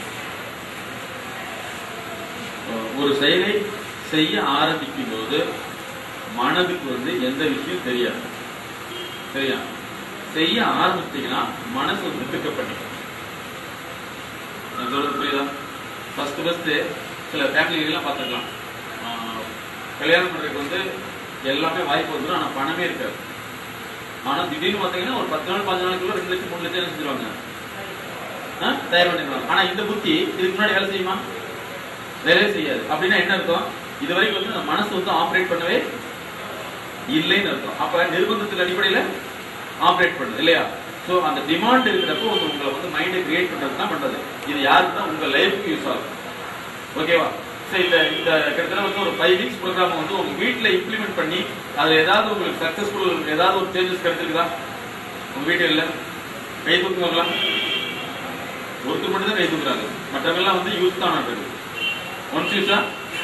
ஒரு செயலை செய்ய ஆரம்பிக்கும் போது மனதுக்கு வந்து எந்த விஷயம் தெரியாது சரியா செய்ய ஆரம்பிச்சிட்டீங்கன்னா மனசு வந்து பிக்கப் பண்ணிக்கும் நான் சொல்றது புரியுதா ஃபர்ஸ்ட் ஃபர்ஸ்ட் சில ஃபேமிலிகள்லாம் பார்த்துக்கலாம் ஆஹ் கல்யாணம் பண்றதுக்கு வந்து எல்லாமே வாய்ப்பு வந்துடும் ஆனா பணமே இருக்காது ஆனா திடீர்னு பார்த்தீங்கன்னா ஒரு பத்து நாள் பதினஞ்சு நாளுக்குள்ள ரெண்டு லட்சம் மூணு லட்சம் என்ன செஞ்சிருவாங்க ஆ? தயார் பண்ணிடுவாங்க ஆனா இந்த புத்தி இதுக்கு முன்னாடி வேலை செய்யுமா வேலையே செய்யாது அப்படின்னா என்ன அர்த்தம் இது வரைக்கும் வந்து அந்த மனசு வந்து ஆப்ரேட் பண்ணவே இல்லைன்னு அர்த்தம் அப்ப நிர்பந்தத்தின் அடிப்படையில ஆப்ரேட் பண்ணுது இல்லையா சோ அந்த டிமாண்ட் இருக்கிறப்போ வந்து உங்களை வந்து மைண்டை கிரியேட் பண்றது தான் பண்றது இது யாருக்குன்னா உங்க லைஃப்க்கு யூஸ் ஆகும் ஓகேவா சரி இந்த இந்த கிட்டத்தட்ட வந்து ஒரு ஃபைவ் வீக்ஸ் ப்ரோக்ராம் வந்து உங்க வீட்ல இம்ப்ளிமெண்ட் பண்ணி அதுல ஏதாவது உங்களுக்கு சக்சஸ்ஃபுல் ஏதாவது ஒரு சேஞ்சஸ் கிடைச்சிருக்குதா உங்க வீட்டு இல்ல கை தூக்குவாங்களா ஒருத்தர் மட்டும் தான் கை தூக்குறாங்க மற்றவங்கெல்லாம் வந்து யூஸ் தான் ஆகுது ஒன்ஸ் யூஸா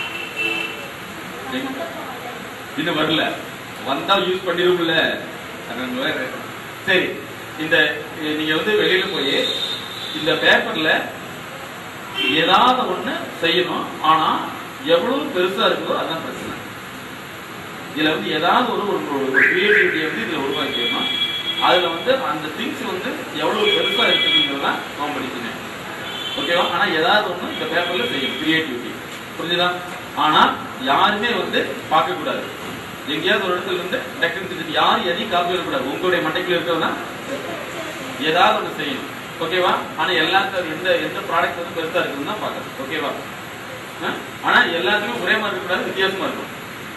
இன்னும் வரல வந்தா யூஸ் பண்ணிரும்ல அதான் வேற. சரி இந்த இ- நீங்க வந்து வெளியில போய் இந்த பேப்பர்ல ஏதாவது ஒண்ணு செய்யணும் ஆனா எவ்வளவு பெருசா இருக்குதோ அதான் பிரச்சனை இதுல வந்து ஏதாவது ஒரு ஒரு கிரியேட்டிவிட்டி வந்து இதுல உருவாக்கிடணும் அதுல வந்து அந்த திங்ஸ் வந்து எவ்வளவு பெருசா இருக்குங்கிறதுதான் காம்படிஷன் ஓகேவா ஆனா ஏதாவது ஒண்ணு இந்த பேப்பர்ல செய்யும் கிரியேட்டிவிட்டி புரிஞ்சுதா ஆனா யாருமே வந்து பார்க்க கூடாது எங்கேயாவது ஒரு இடத்துல இருந்து டக்குன்னு செஞ்சுட்டு யாரும் எதையும் காப்பி வரக்கூடாது உங்களுடைய மண்டைக்குள்ள இருக்கவனா ஏதாவது ஒண்ணு செய்யணும் ஓகேவா ஆனா எல்லாத்துக்கும் எந்த எந்த ப்ராடக்ட் வந்து பெருசா இருக்குன்னு தான் பார்க்கணும் ஓகேவா ஆ? ஆனா எல்லாத்துக்கும் ஒரே மாதிரி இருக்கக்கூடாது வித்தியாசமா இருக்கும்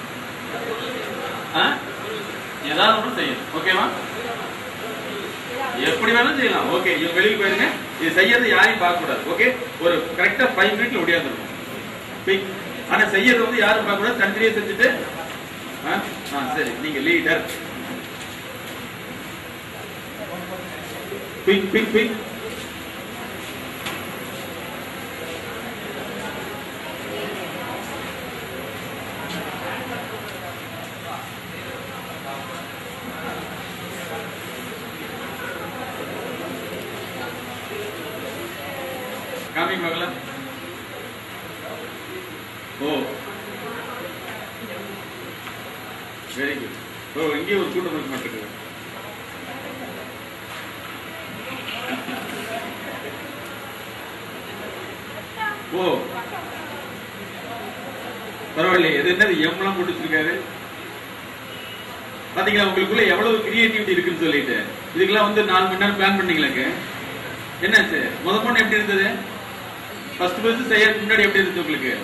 ஆ? ஏதாவது ஒண்ணு செய்யணும் ஓகேவா எப்படி வேணாலும் செய்யலாம் ஓகே இவங்க வெளியே போயிருங்க இது செய்யறது யாரையும் பார்க்க கூடாது ஓகே ஒரு கரெக்டா ஃபைவ் மினிட்ல ஒடியாந்துருக்கும் பிக். ஆனா செய்யறது வந்து யாரும் பார்க்க கூடாது தனித்தனியா செஞ்சுட்டு ஆ? ஆ, சரி நீங்க லீடர் பிக் பிக் பிக் காமி பார்க்கலாம் ஓ வெரி குட் ஓ இங்கே ஒரு கூட்டம் இருக்க மாட்டேங்குது ஓ பரவாயில்லையே இது என்னது எம்லாம் போட்டு வச்சிருக்காரு பாத்தீங்களா உங்களுக்குள்ள எவ்வளவு கிரியேட்டிவிட்டி இருக்குன்னு சொல்லிட்டு இதுக்கெல்லாம் வந்து நாலு மணி நேரம் பிளான் பண்ணீங்களாங்க என்னாச்சு முத பொண்ணு எப்படி இருந்தது ஃபர்ஸ்ட் ஃபர்ஸ்ட் செய்யறதுக்கு முன்னாடி எப்படி இருந்துச்சு உங்களுக்கு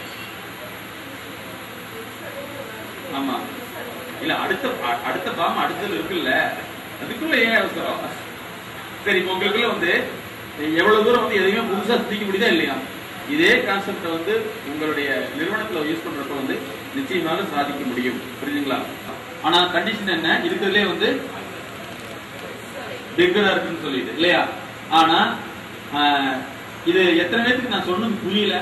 ஆமா இல்ல அடுத்த அ- அடுத்த பாம் அடுத்தது இருக்குல்ல அதுக்குள்ள ஏன் அவசரம் சரி இப்ப உங்களுக்குள்ள வந்து எவ்வளவு தூரம் வந்து எதையுமே புதுசா சிந்திக்க முடியுதா இல்லையா இதே கான்செப்ட வந்து உங்களுடைய நிறுவனத்துல யூஸ் பண்றப்ப வந்து நிச்சயமாக சாதிக்க முடியும் புரியுதுங்களா ஆனா கண்டிஷன் என்ன இருக்கிறதுலே வந்து பிக்கரா இருக்குன்னு சொல்லிட்டு இல்லையா ஆனா ஆஹ், இது எத்தனை பேருக்கு நான் சொன்னது புரியல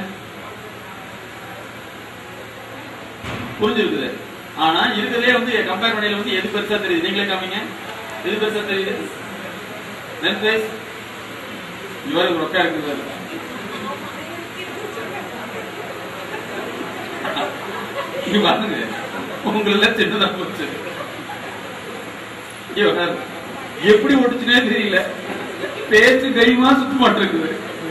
புரிஞ்சிருக்குது ஆனா இருக்கிறதுலே வந்து கம்பேர் பண்ணையில வந்து எது பெருசா தெரியுது நீங்களே காமிங்க எது பெருசா தெரியுது நெக்ஸ்ட் பேஸ் இவரு ரொக்கா இருக்குது இங்க பாருங்க உங்கள சின்னதா போச்சு இவர் எப்படி ஒட்டுச்சுனே தெரியல பேச்சு கைமா சுத்த மாட்டிருக்குது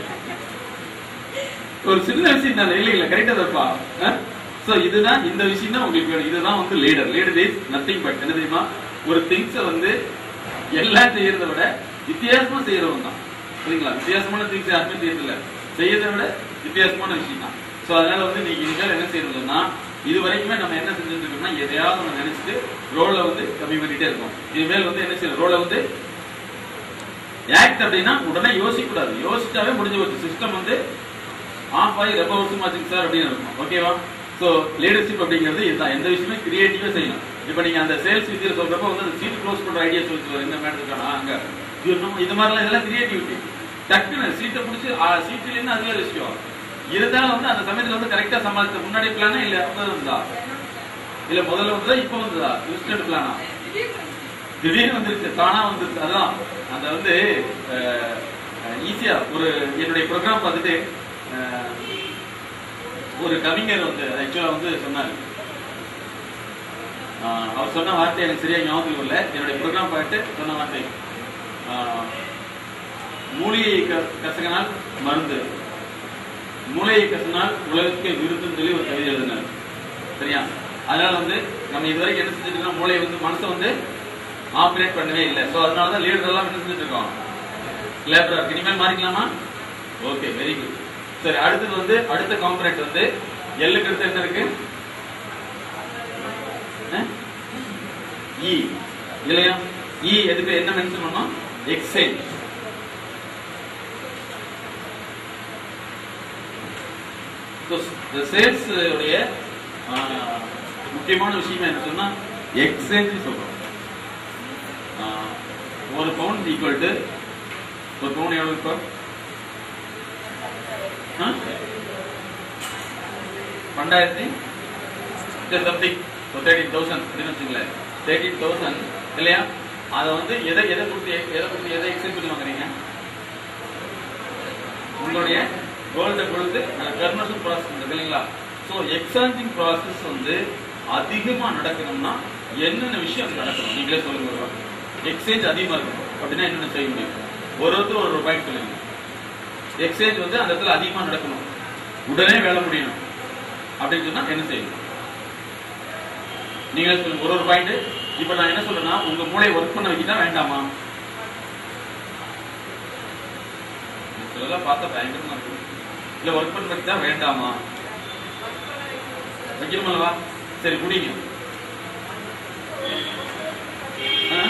ஒரு சின்ன விஷயம் தான் இல்ல இல்ல கரெக்டா தப்பா சோ இதுதான் இந்த விஷயம் தான் உங்களுக்கு வேணும் இதுதான் வந்து leader leader is nothing but என்ன தெரியுமா ஒரு திங்ஸ வந்து எல்லாம் செய்யறதை விட வித்தியாசமா செய்யறவங்க தான் சரிங்களா வித்தியாசமான திங்ஸ் யாருமே செய்யறதில்ல செய்யறதை விட வித்தியாசமான விஷயம் தான் சோ அதனால வந்து நீங்க இனிமேல் என்ன செய்யறதுன்னா இது வரைக்குமே நம்ம என்ன செஞ்சுட்டு இருக்கோம்னா எதையாவது நம்ம நினைச்சிட்டு ரோல வந்து கம்மி பண்ணிட்டே இருக்கோம் இனிமேல் வந்து என்ன செய்யணும் ரோல வந்து ஆக்ட் அப்படின்னா உடனே யோசிக்க கூடாது யோசிச்சாவே முடிஞ்சு போச்சு சிஸ்டம் வந்து ஆஃப் ஆகி ரொம்ப வருஷம் ஆச்சுங்க சார் அப்படின்னு இருக்கும் ஓகேவா சோ லீடர்ஷிப் அப்படிங்கிறது இதுதான் எந்த விஷயமே கிரியேட்டிவா செய்யணும் இப்போ நீங்க அந்த சேல்ஸ் வித்தியில சொல்றப்ப வந்து அந்த சீட் க்ளோஸ் பண்ற ஐடியா சொல்லி என்ன மேடம் இருக்கானா அங்க இது இன்னும் இது மாதிரிலாம் இதெல்லாம் கிரியேட்டிவிட்டி டக்குன்னு சீட்டை பிடிச்சி சீட்டில் இருந்து அது வேற விஷயம் இருந்தாலும் வந்து அந்த சமயத்துல வந்து கரெக்டா சமாளிச்ச முன்னாடி பிளானா இல்ல முதல்ல இருந்தா இல்ல முதல்ல வந்ததா இப்ப வந்ததா இன்ஸ்டன்ட் பிளானா திடீர்னு வந்துருச்சு தானா வந்துருச்சு அதான் அந்த வந்து ஈஸியா ஒரு என்னுடைய ப்ரோக்ராம் பார்த்துட்டு அஹ், ஒரு கவிஞர் வந்து ஆக்சுவலா வந்து சொன்னாரு ஆஹ், அவர் சொன்ன வார்த்தை எனக்கு சரியா ஞாபகம் இல்லை என்னுடைய ப்ரோக்ராம் பார்த்துட்டு சொன்ன வார்த்தை ஆஹ், மூலிகை க- கசக்கினால் மருந்து மூளையை கசனால் உலகத்துக்கு விருதுன்னு சொல்லி ஒரு கவிதை எழுதினார் சரியா அதனால வந்து நம்ம இது வரைக்கும் என்ன செஞ்சுட்டு இருக்கோம் மூளையை வந்து மனசை வந்து ஆப்ரேட் பண்ணவே இல்லை ஸோ அதனால தான் லீடர் எல்லாம் என்ன செஞ்சுட்டு இருக்கோம் லேபரா இருக்கு இனிமேல் மாறிக்கலாமா ஓகே வெரி குட் சரி அடுத்தது வந்து அடுத்த காம்பனண்ட் வந்து எல்லுக்கு அடுத்து என்ன இருக்கு இ இல்லையா இ எதுக்கு என்ன மென்ஷன் பண்ணோம் எக்ஸைட் சேல்ஸ் உடைய ஆஹ், முக்கியமான விஷயம் என்ன சொன்னா எக்ஸ்சேஞ்ச் சொல்றோம் ஆஹ், ஒரு பவுன் ஈக்குவல் டு ஒரு பவுன் எவ்வளவு இப்போ பன்னெண்டாயிரத்தி சம்திங் ஒரு தேர்ட்டின் தௌசண்ட் அப்படின்னு வச்சுங்களேன் தேர்ட்டின் தௌசண்ட் இல்லையா அதை வந்து எதை எதை கொடுத்து எதை கொடுத்து எதை எக்ஸ்சேஞ்ச் பண்ணி வாங்குறீங்க உங்களுடைய கோல்டை கொடுத்து அந்த கன்வர்ஷன் ப்ராசஸ் இருக்கு இல்லைங்களா ஸோ எக்ஸ்சேஞ்சிங் ப்ராசஸ் வந்து அதிகமா நடக்கணும்னா என்னென்ன விஷயம் அங்க நடக்கணும் நீங்களே சொல்லுங்க எக்ஸ்சேஞ்ச் அதிகமா இருக்கணும் அப்படின்னா என்னென்ன செய்ய முடியும் ஒரு ஒருத்தர் ஒரு பாயிண்ட் சொல்லுங்க எக்ஸ்சேஞ்ச் வந்து அந்த இடத்துல அதிகமா நடக்கணும் உடனே வேலை முடியணும் அப்படின்னு சொன்னா என்ன செய்யணும் நீங்களே சொல்லுங்க ஒரு ஒரு பாயிண்ட் இப்போ நான் என்ன சொல்றேன்னா உங்க மூளையை ஒர்க் பண்ண வைக்கிட்டா வேண்டாமா இதெல்லாம் பார்த்தா பயங்கரமா இருக்கு இல்ல ஒர்க் பண்ண வைக்கிட்டா வேண்டாமா வைக்கணுமல்லவா சரி குடிங்க ஆ?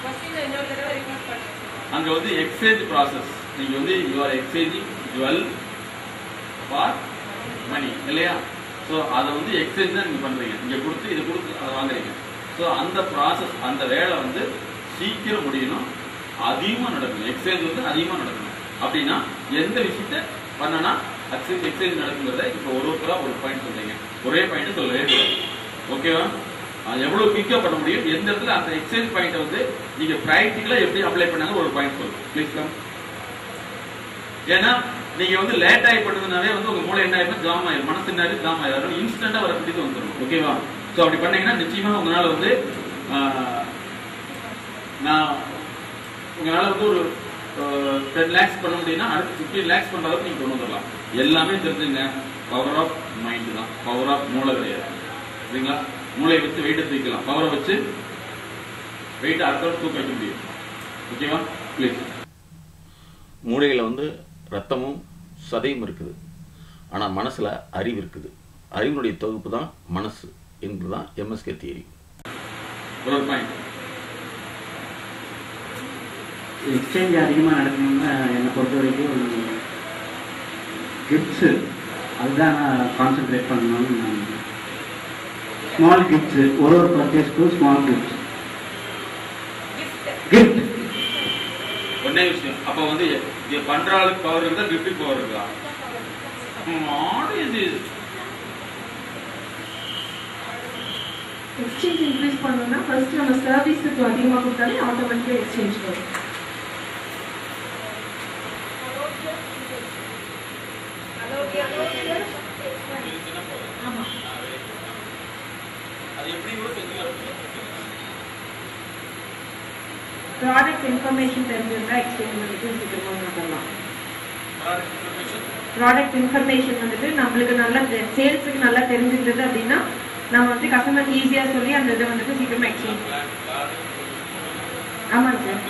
அங்க வந்து எக்ஸ்சேஞ்ச் ப்ராசஸ் நீங்க வந்து you are exchanging jewel for money இல்லையா ஸோ அதை வந்து எக்ஸ்சேஞ்ச் தான் நீங்க பண்றீங்க இங்க கொடுத்து இது கொடுத்து அதை வாங்குறீங்க ஸோ அந்த ப்ராசஸ் அந்த வேலை வந்து சீக்கிரம் முடியணும் அதிகமா நடக்கணும் எக்ஸ்சேஞ்ச் வந்து அதிகமா நடக்கணும் அப்படின்னா எந்த விஷயத்த பண்ணனா எக்ஸ்சேஞ்ச் எக்ஸ்சேஞ்ச் நடக்குங்கிறத இப்போ ஒரு ஒருத்தரா ஒரு பாயிண்ட் சொல்றீங்க ஒரே பாயிண்ட் சொல்லவே கூடாது ஓகேவா அது எவ்வளவு குயிக்கா பண்ண முடியும் எந்த இடத்துல அந்த எக்ஸ்சேஞ்ச் பாயிண்ட் வந்து நீங்க பிராக்டிக்கலா எப்படி அப்ளை பண்ணாங்க ஒரு பாயிண்ட் சொல்லுங்க ப்ளீஸ் கம் ஏன்னா நீங்க வந்து லேட் ஆகி பண்ணதுனாவே வந்து உங்க மூளை என்ன ஆயிடும் ஜாம் ஆயிடும் மனசு என்ன ஆயிடும் ஜாம் ஆயிடும் இன்ஸ்டன்டா வர பிடித்து வந்துடும் ஓகேவா சோ அப்படி பண்ணீங்கன்னா நிச்சயமா உங்களால வந்து ஆஹ், நான் உங்களால வந்து ஒரு டென் லேக்ஸ் பண்ண முடியும்னா அடுத்து ஃபிஃப்டீன் லேக்ஸ் பண்ற அளவுக்கு நீங்க கொண்டு வந்துடலாம் எல்லாமே தெரிஞ்சுங்க பவர் ஆஃப் மைண்ட் தான் பவர் ஆஃப் மூளை கிடையாது சரிங்களா மூளையை வச்சு வெயிட்டை தூக்கலாம் பவரை வச்சு வெயிட் அடுத்தோட தூக்க வைக்க முடியும் ஓகேவா ப்ளீஸ் மூளையில் வந்து ரத்தமும் சதையும் இருக்குது ஆனால் மனசில் அறிவு இருக்குது அறிவினுடைய தொகுப்பு தான் மனசு என்பது தான் எம்எஸ்கே தியரி ஒரு பாயிண்ட் எக்ஸ்சேஞ்ச் அதிகமாக நடக்கணும்னா என்னை பொறுத்த வரைக்கும் கிஃப்ட்ஸு அதுதான் நான் கான்சென்ட்ரேட் பண்ணணும்னு நான் ஸ்மால் கிஃப்ட்ஸு ஒரு ஒரு பர்ச்சேஸ்க்கும் ஸ்மால் கிஃப்ட்ஸ் கிஃப்ட் ஒன்னே விஷயம் அப்ப வந்து இங்க பண்ற ஆளுக்கு பவர் இருந்தா கிஃப்ட் பவர் இருக்கா மாடு இது எக்ஸ்சேஞ்ச் இன்க்ரீஸ் பண்ணணும்னா ஃபர்ஸ்ட் நம்ம சர்வீஸுக்கு அதிகமாக கொடுத்தாலே ஆட்டோமேட்டிக்காக எக்ஸ்சேஞ்ச் வரும் ப்ராடக்ட் இன்ஃபர்மேஷன் தெரிஞ்சிருந்தா எக்ஸ்சேஞ்ச் பண்ணிட்டு சீக்கிரமாக பண்ணலாம் ப்ராடக்ட் இன்ஃபர்மேஷன் வந்துட்டு நம்மளுக்கு நல்லா சேல்ஸுக்கு நல்லா தெரிஞ்சிருந்தது அப்படின்னா நம்ம வந்து கஸ்டமருக்கு ஈஸியாக சொல்லி அந்த இதை வந்துட்டு சீக்கிரமா எக்ஸ்சேஞ்ச் ஆமாங்க சார்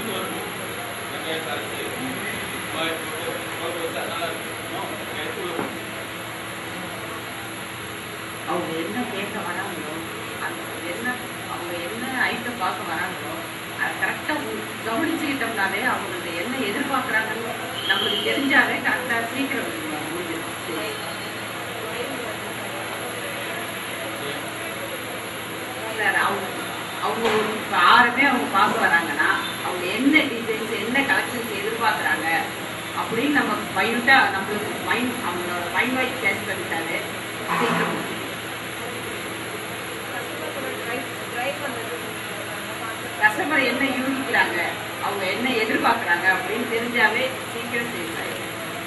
அவங்க என்ன கேட்க வராங்களோ அந்த என்ன அவங்க என்ன ஐட்டம் பார்க்க வராங்களோ அதை கரெக்டாக கவனிச்சுக்கிட்டோம்னாலே அவங்களுக்கு என்ன எதிர்பார்க்குறாங்கன்னு நம்மளுக்கு தெரிஞ்சாலே கரெக்டாக சீக்கிரம் முடிஞ்சிடும் சார் அவங்க அவங்க ஒரு இப்போ ஆறுமே அவங்க பார்க்க வராங்கன்னா அவங்க என்ன டிசைன்ஸ் என்ன கலெக்ஷன்ஸ் எதிர்பார்க்குறாங்க அப்படின்னு நம்ம மைண்டாக நம்மளுக்கு மைண்ட் அவங்களோட மைண்ட் வைஸ் கேட்ச் பண்ணிட்டாலே சீக்கிரம் முடிஞ்சிடும் கஸ்டமர் என்ன யூகிக்கிறாங்க அவங்க என்ன எதிர்பார்க்கறாங்க அப்படின்னு தெரிஞ்சாவே சீக்கிரம் சேல்ஸ் ஆயிடும்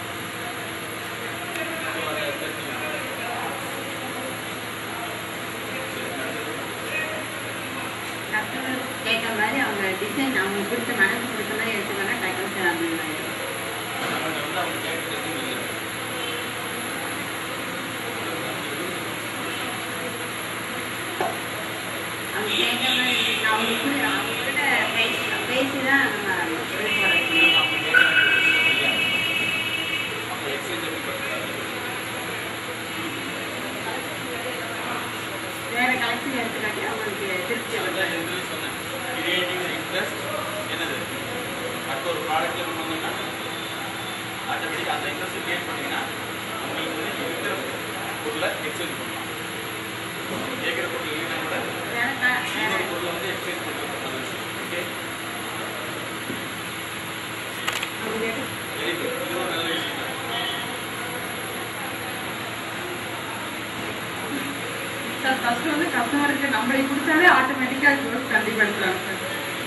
கஸ்டமர் கேட்குற மாதிரி அவங்க டிசைன் அவங்களுக்கு பிடிச்ச மனசு பிடிச்ச மாதிரி எடுத்துக்கணும் டக்குனு அப்படின்னு அவங்க கேட்குற மாதிரி அவங்களுக்கு அவங்ககிட்ட பேசி பேசி தான் நம்ம விழுப்புரம் வேற கலெக்ஷன் எடுத்துக்காட்டி அவங்களுக்கு திருப்தி வருது கிரியேட்டிங் இன்ட்ரெஸ்ட் என்னது அடுத்த ஒரு ப்ராடக்ட்ல கொண்டு வந்தோம்னா ஆட்டோமேட்டிக் அந்த இன்ட்ரெஸ்ட் கிரியேட் பண்ணீங்கன்னா உங்களுக்கு வந்து இருக்கிற பொருளை எக்ஸ்சேஞ்ச் பண்ணலாம் நம்ம கேட்குற பொருள் இல்லைன்னா கூட வேற க- வேற இன்னொரு பொருளை வந்து எக்ஸ்சேஞ்ச் பண்ணுறது நல்ல விஷயம் ஓகே அவங்க வெரி குட் இது ஒரு நல்ல விஷயம் தான். சார் ஃபர்ஸ்ட் வந்து கஸ்டமருக்கு நம்மளை கொடுத்தாலே ஆட்டோமேட்டிக்காக க்ரோத் கண்டிப்பாக எடுக்கலாம் சார்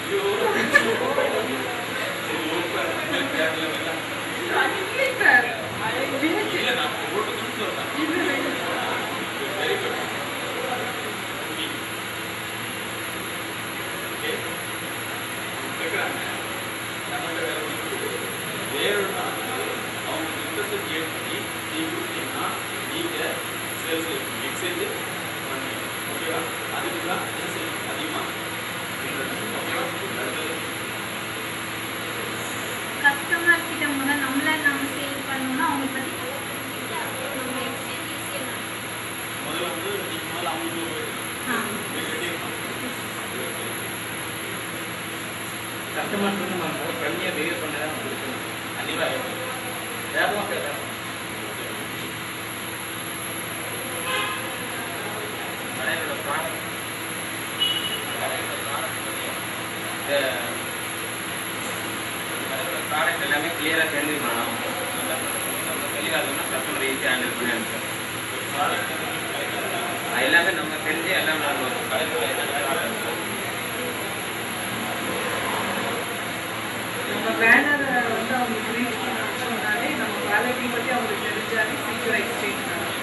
இல்லை சார் இல்ல நான் போட்டுக்கணும்னு சொல்றேன் வெரி குட் ஓகே கேட்குறாங்க நம்மகிட்ட வேற ஒண்ணு இருக்குது. வேற ஒரு நாள் அவங்க இன்ட்ரெஸ்ட் கிரியேட் பண்ணி நீங்க கொடுத்தீங்கன்னா நீங்க சேல்ஸ் எக்ஸ்சேஞ்ச் பண்ணுவீங்க ஓகேவா அதுக்கு தான் என்ன செய்யணும் அதிகமா ஓகேவா அடுத்தது கஸ்டமர் கிட்ட முதல்ல நம்மள நம்ம சேல் பண்ணோம்னா அவங்க பத்தி நம்ம எக்ஸ்சேஞ்ச் ஈஸியாக முதல்ல வந்து நீங்க முதல்ல அவங்களுக்கு ஆ கஸ்டமர்ஸ் வந்து நம்ம ஃப்ரெண்ட்லியாக பிஹேவ் பண்ண தான் கொடுக்கணும் கண்டிப்பாக வேகமாக பேசலாம் கடையோட ப்ராடக்ட் கடையோட ப்ராடக்ட் பற்றி கடையோட ப்ராடக்ட் எல்லாமே கிளியராக தெரிஞ்சுக்கணும் நம்ம தெளிவாக இருக்கணும் கஸ்டமர் ஈஸியாக ஹேண்டில் பண்ணி அனுப்பிச்சோம் அது எல்லாமே நம்ம தெரிஞ்சு எல்லாம் நம்ம நம்ம பேனர் வந்து அவங்களுக்கு ரீச் பண்ணாலே நம்ம சீக்கிரம் எக்ஸ்சேஞ்ச்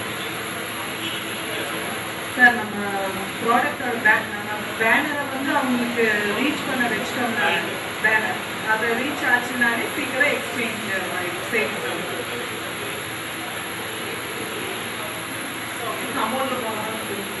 சார் நம்ம ப்ராடக்டோட பேன் நம்ம பேனரை வந்து அவங்களுக்கு ரீச் பண்ண வச்சிட்டோம்னா பேனர் அதை ரீச் ஆச்சுனாலே சீக்கிரம் எக்ஸ்சேஞ்ச் ஆகிடும் சேல்ஸ் அமௌண்ட்டில் போகலாம்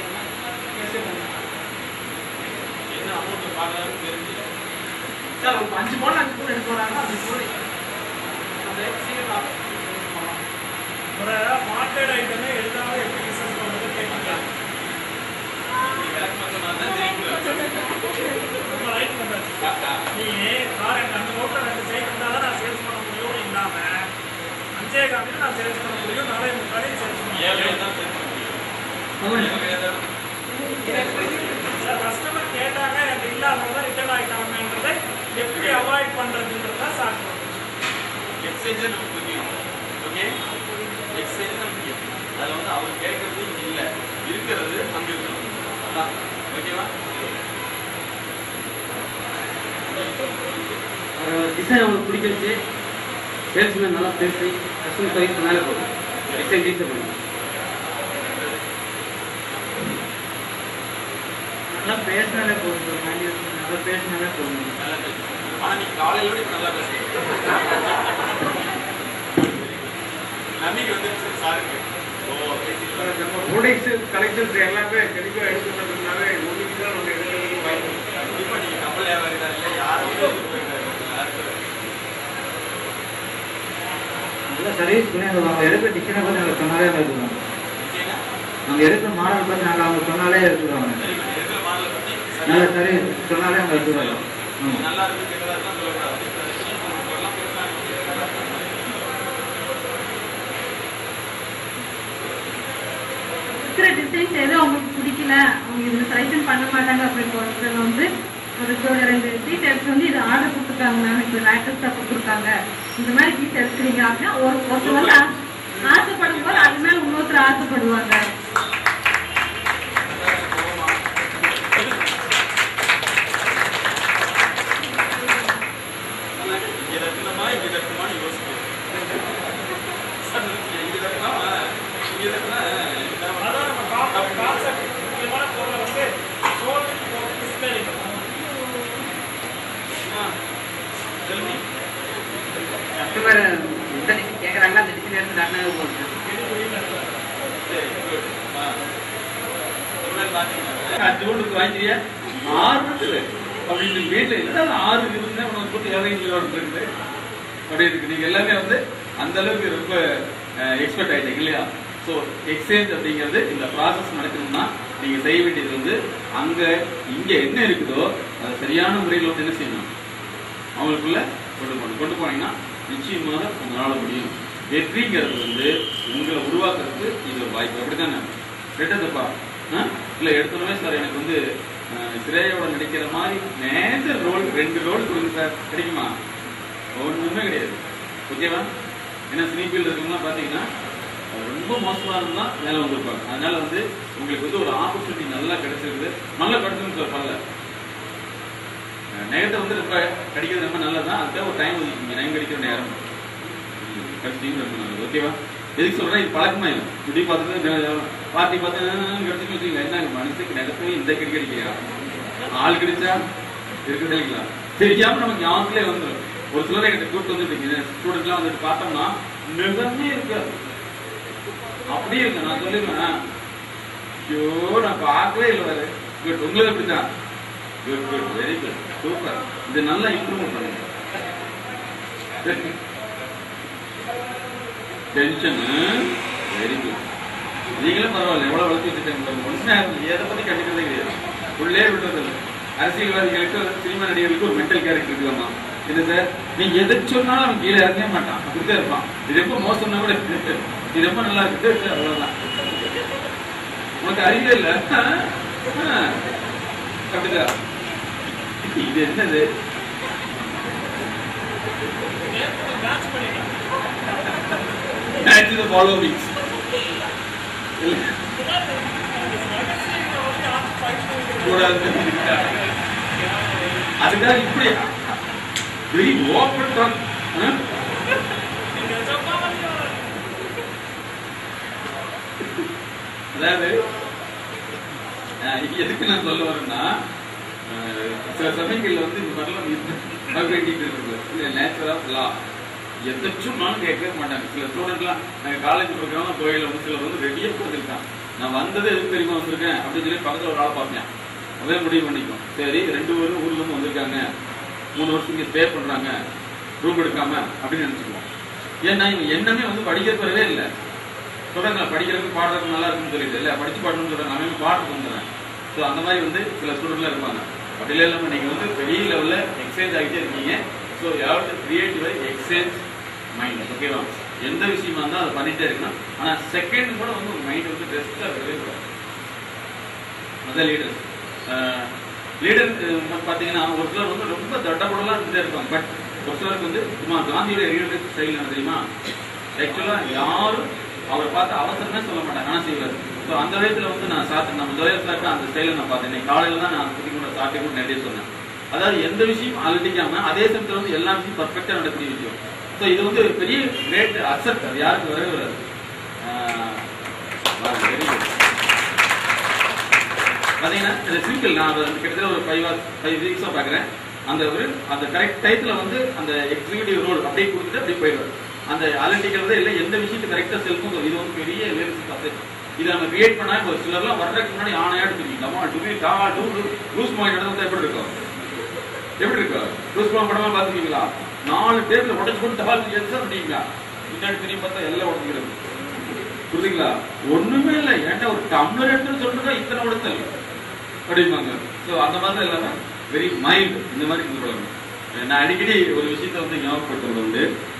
என்ன அமௌண்ட் பார்க்கலாம்னு தெரிஞ்சு சார் ஒரு அஞ்சு பவுன் அஞ்சு பவுன் எடுக்க வராங்க அஞ்சு பவுன் அந்த சீக்கிரம் ஒரு மார்க்கெட் ஐட்டமே எல்லாமே எப்படி பிசினஸ் பண்ணுறது கேட்குங்க விளக்கம் சொன்னா தான் தெரியும் ரொம்ப ரைட் பண்ணுறது நீ கார் எனக்கு அந்த ரோட்டில் ரெண்டு சைடு இருந்தால் தான் நான் சேல்ஸ் பண்ண முடியும் இல்லாமல் அஞ்சே காமிட்டு நான் சேல்ஸ் பண்ண முடியும் நாளை முன்னாடி சேல்ஸ் பண்ண ஏழு முடியும் தான் தெரியும் ஏழு தான் சார் கஸ்டமர் கேட்டாங்க எனக்கு இல்லாதவங்க ரிட்டர்ன் ஆகிட்டாங்கன்றதை எப்படி அவாய்ட் பண்ணுறதுன்றது தான் சார் எக்ஸ்சேஞ்ச் நமக்கு முக்கியம் ஓகே எக்ஸ்சேஞ்ச் தான் முக்கியம் அதில் வந்து அவர் கேட்கறது இங்கே இல்லை இருக்கிறது அங்கே இருக்கணும் அதான் ஓகேவா டிசைன் அவங்களுக்கு பிடிச்சிருச்சு சேல்ஸ்மேன் நல்லா பேசி கஸ்டமர் சர்வீஸ் பண்ணாலே போதும் டிசைன் டீச்சர் பண்ணுங்க நல்லா பேசினாலே போதும் ஒரு மேனேஜர் நல்லா பேசினாலே போதும் நல்லா பேசுங்க ஆனால் நீ காலையில விட இப்ப நல்லா பேசுறீங்க நம்பிக்கை வந்து சாருக்கு ஓ பேசிட்டு நம்ம ப்ரொடக்ட்ஸ் கலெக்ஷன்ஸ் எல்லாமே தெளிவாக எடுத்துக்கிறதுனால ஒன்றுக்கு தான் நம்ம எதிர்ப்பு வாய்ப்பு கண்டிப்பாக நீங்கள் கப்பல் வியாபாரி தான் இல்லை யாரும் யாருக்கும் நல்லா சர்வீஸ் பண்ணி அவங்க அவங்க எடுக்கிற டிசைனை பார்த்து நாங்கள் சொன்னாலே எடுத்துருவாங்க நிச்சயமா அவங்க எடுக்கிற மாடல் பார்த்து நாங்கள் அவங்க சொன்னாலே எடுத்துருவாங்க சரி பண்ணி இருக்கிற மாடலை பற்றி நல்ல சர்வீஸ் சொன்னாலே அவங்க எடுத்துருவாங்க ம் நல்லா இருக்கு கெட்டதா தான் சொல்லக்கூடாது எல்லாம் பேசுறாங்க இருக்கிற டிசைன்ஸ் எதுவும் அவங்களுக்கு பிடிக்கல அவங்க இதில் செலெக்ஷன் பண்ண மாட்டாங்க அப்படின்னு ஒருத்தர் வந்து அதுக்கு ஒரு ரெண்டு பீஸ் எடுத்து வந்து இது ஆர்டர் கொடுத்துருக்காங்க மேம் இப்போ லேட்டஸ்ட்டாக கொடுத்துருக்காங்க இந்த மாதிரி பீஸ் எடுத்துக்கிறீங்க அப்படின்னா ஒரு ஒருத்தர் வந்து ஆ- ஆசைப்படும் போது அது மேலே இன்னொருத்தர் ஆசைப்படுவாங்க இங்கே தட்டுனமா இங்கே தட்டுமான்னு யோசிக்கிறேன் சார் இங்கே தட்டுனா இங்கே தட்டுனா அதான் நம்ம கான்செப்ட் முக்கியமான பொருளை வந்து சோல்டுக்கு போட்டு டிஸ்பிளே செல்வி கஸ்டமர் எந்த டிசைன் கேட்குறாங்களோ அந்த டிசைன் எடுத்து காட்டினாலே போதும் சரி குட் ஆ இவ்வளவு பார்த்தீங்கன்னா ஜூனுக்கு வாங்கிக்கிறியா ஆறு இருக்குது அப்படின்னு வீட்டில் என்னடா ஆறு இருக்குதுன்னா உனக்கு போட்டு இறங்கி இருக்குது அப்படி இருக்கு நீங்க எல்லாமே வந்து அந்த அளவுக்கு ரொம்ப எக்ஸ்பர்ட் ஆயிட்டீங்க இல்லையா ஸோ எக்ஸ்சேஞ்ச் அப்படிங்கிறது இந்த ப்ராசஸ் நடக்கணும்னா நீங்க செய்ய வேண்டியது வந்து அங்க இங்க என்ன இருக்குதோ அதை சரியான முறையில் வந்து என்ன செய்யணும் அவங்களுக்குள்ள கொண்டு போகணும் கொண்டு போனீங்கன்னா நிச்சயமாக உங்களால முடியும் வெற்றிங்கிறது வந்து உங்களை உருவாக்குறதுக்கு இது ஒரு வாய்ப்பு அப்படித்தானே ரெட்ட தப்பா ஆ? இல்ல எடுத்தோடனே சார் எனக்கு வந்து அஹ், சிரேயோட நடிக்கிற மாதிரி மேஜர் ரோல் ரெண்டு ரோல் கொடுங்க சார் கிடைக்குமா ஒண்ணுமே கிடையாது ஓகேவா ஏன்னா சினி ஃபீல்டு இருக்கவங்களாம் பார்த்தீங்கன்னா அஹ், ரொம்ப மோசமாக இருந்தால் மேலே வந்திருப்பாங்க அதனால வந்து உங்களுக்கு வந்து ஒரு ஆப்பர்ச்சுனிட்டி நல்லா கிடைச்சிருக்குது நல்லா கிடைச்சிருந்து சார் பரவாயில்ல நெகத்தை வந்து ரொம்ப கடிக்கிறது ரொம்ப நல்லது தான் அதுக்காக ஒரு டைம் ஒதுக்கிங்க நயம் கடிக்கிற நேரம் கடிச்சிங்க ரொம்ப நல்லது ஓகேவா எதுக்கு சொல்றேன் இது பழக்கமா இல்லை இப்படி பார்த்துட்டு பார்ட்டி பார்த்து கிடைச்சிட்டு வச்சுக்கல என்ன மனுஷனுக்கு நெகத்தை இந்த கடி கடிக்கிறியா ஆள் கிடைச்சா இருக்கு தெரியலாம் தெரியாம நமக்கு ஞாபகத்திலே வந்துடும் ஒரு சிலரை கிட்ட கூட்டு வந்துட்டு ஸ்டூடெண்ட்லாம் வந்துட்டு பார்த்தோம்னா நிஜமே இருக்காது அப்படியே இருக்கு நான் சொல்லிடுவேன் ஐயோ நான் பார்க்கவே இல்லை வேறு குட் உங்களுக்கு எப்படிதான் good good very good super இது நல்லா இம்ப்ரூவ் பண்ணுங்க டென்ஷன் வெரி குட் நீங்களும் பரவாயில்ல எவ்வளவு வளர்த்து வச்சுட்டேன் மனுஷன் எதை பத்தி கண்டுக்கிறதே கிடையாது உள்ளே விடுறது இல்லை அரசியல்வாதிகளுக்கு சினிமா நடிகர்களுக்கு ஒரு மென்டல் கேரக்டர் இருக்குதாமா இது சார் நீங்க எதை சொன்னாலும் அவன் கீழே இறங்கவே மாட்டான் அப்படித்தான் இருப்பான் இது ரொம்ப மோசம்னா கூட இது ரொம்ப நல்லா இருக்கு அவ்வளவுதான் உனக்கு அறிவே இல்ல ஆ? ஆ. அப்படிதான் இது என்னது மேட்ச் பண்ணிக்கலாம் Match the following. கூடாது அதுக்காக இப்படி வெரி ஓப்பன் அதாவது அஹ், இது எதுக்கு நான் சொல்ல வரேன்னா அஹ், சில சமயங்கள்ல வந்து இந்த மாதிரிலாம் வேண்டிட்டு இருக்கு நேச்சர் ஆஃப் லா எந்த சொன்னாலும் கேட்கவே மாட்டாங்க சில ஸ்டூடெண்ட்லாம் நாங்கள் காலேஜ் ப்ரோக்ராம் கோயில வந்து சிலர் வந்து ரெடியாக கொடுத்துருக்கான் நான் வந்தது எதுக்கு தெரியுமா வந்திருக்கேன் அப்படின்னு சொல்லி பக்கத்தில் ஒரு ஆள் பார்ப்பேன் அதே முடிவு பண்ணிக்கும் சரி ரெண்டு பேரும் ஊர்ல இருந்து வந்திருக்காங்க மூணு வருஷம் இங்கே ஸ்டே பண்றாங்க ரூம் எடுக்காம அப்படின்னு நினைச்சுக்குவோம் ஏன்னா இவங்க எண்ணமே வந்து படிக்கிறது வரவே இல்லை சொல்றாங்க படிக்கிறதுக்கு பாடுறதுக்கு நல்லா இருக்குன்னு சொல்லிட்டு இல்ல படிச்சு பாடணும்னு சொல்றாங்க அவன் பாடுறது வந்துடுறேன் ஸோ அந்த மாதிரி வந்து சில ஸ்டூடெண்ட்லாம் இருப்பாங்க அப்படிலாம் இல்லாமல் நீங்க வந்து பெரிய லெவல்ல எக்ஸ்சேஞ்ச் ஆகிட்டே இருக்கீங்க ஸோ யாவது கிரியேட் யுவர் எக்ஸ்சேஞ்ச் மைண்ட் ஓகேவா எந்த விஷயமா இருந்தால் அதை பண்ணிட்டே இருக்கணும் ஆனா செகண்ட் கூட வந்து உங்க மைண்ட் வந்து ரெஸ்டாக இருக்கவே கூடாது அதான் லீடர் லீடர் பார்த்தீங்கன்னா ஒரு சிலர் வந்து ரொம்ப தட்டப்படலாம் இருந்துட்டே இருப்பாங்க பட் ஒரு சிலருக்கு வந்து சும்மா காந்தியோட லீடர்ஷிப் ஸ்டைல் என்ன தெரியுமா ஆக்சுவலாக யாரும் அவரை பார்த்து அவசரமே சொல்ல மாட்டாங்க ஆனால் செய்வார் ஸோ அந்த விதத்தில் வந்து நான் சாத்து நம்ம ஜோயல் சார்க்கு அந்த ஸ்டைலை நான் பார்த்தேன் இன்னைக்கு காலையில் தான் நான் புத்தி கூட சாட்டை கூட நிறைய சொன்னேன் அதாவது எந்த விஷயம் அலட்டிக்காம அதே சமயத்தில் வந்து எல்லா விஷயம் பர்ஃபெக்டாக நடக்கக்கூடிய விஷயம் ஸோ இது வந்து ஒரு பெரிய கிரேட் அசெப்ட் அது யாருக்கு வரவே வராது வெரி குட் பாத்தீங்கன்னா இந்த சிம்பிள் நான் அதை வந்து கிட்டத்தட்ட ஒரு ஃபைவ் ஹவர்ஸ் ஃபைவ் வீக்ஸாக பார்க்குறேன் அந்த ஒரு அந்த கரெக்ட் டயத்தில் வந்து அந்த எக்ஸிக்யூட்டிவ் ரோல் அப்படியே கொடுத்துட்டு அப்படியே போயிடுவார் அந்த அலட்டிக்கிறதே இல்லை எந்த விஷயத்தை கரெக்டாக செல்ஃபும் இது வந்து பெரிய லேடிஸ் பார்த்து இதை நம்ம கிரியேட் பண்ணா இப்போ சிலர்லாம் வர்றதுக்கு முன்னாடி ஆணையாடு தெரியும் டமா டுபி டா டூ லூஸ் மாய் நடந்தா எப்படி இருக்கும் எப்படி இருக்கும் லூஸ் மாய் படமா பார்த்துருக்கீங்களா நாலு டேபிள் உடச்சு போட்டு டபால் எதுதான் பண்ணிங்களா பின்னாடி திரும்பி பார்த்தா எல்லாம் உடச்சுக்கிறது புரியுதுங்களா ஒண்ணுமே இல்லை ஏன்டா ஒரு டம்ளர் எடுத்துன்னு சொல்றதா இத்தனை உடத்தல் அப்படிம்பாங்க ஸோ அந்த மாதிரி இல்லாம வெரி மைல்டு இந்த மாதிரி இருந்து கொள்ளணும் நான் அடிக்கடி ஒரு விஷயத்த வந்து ஞாபகப்படுத்துறது உண்டு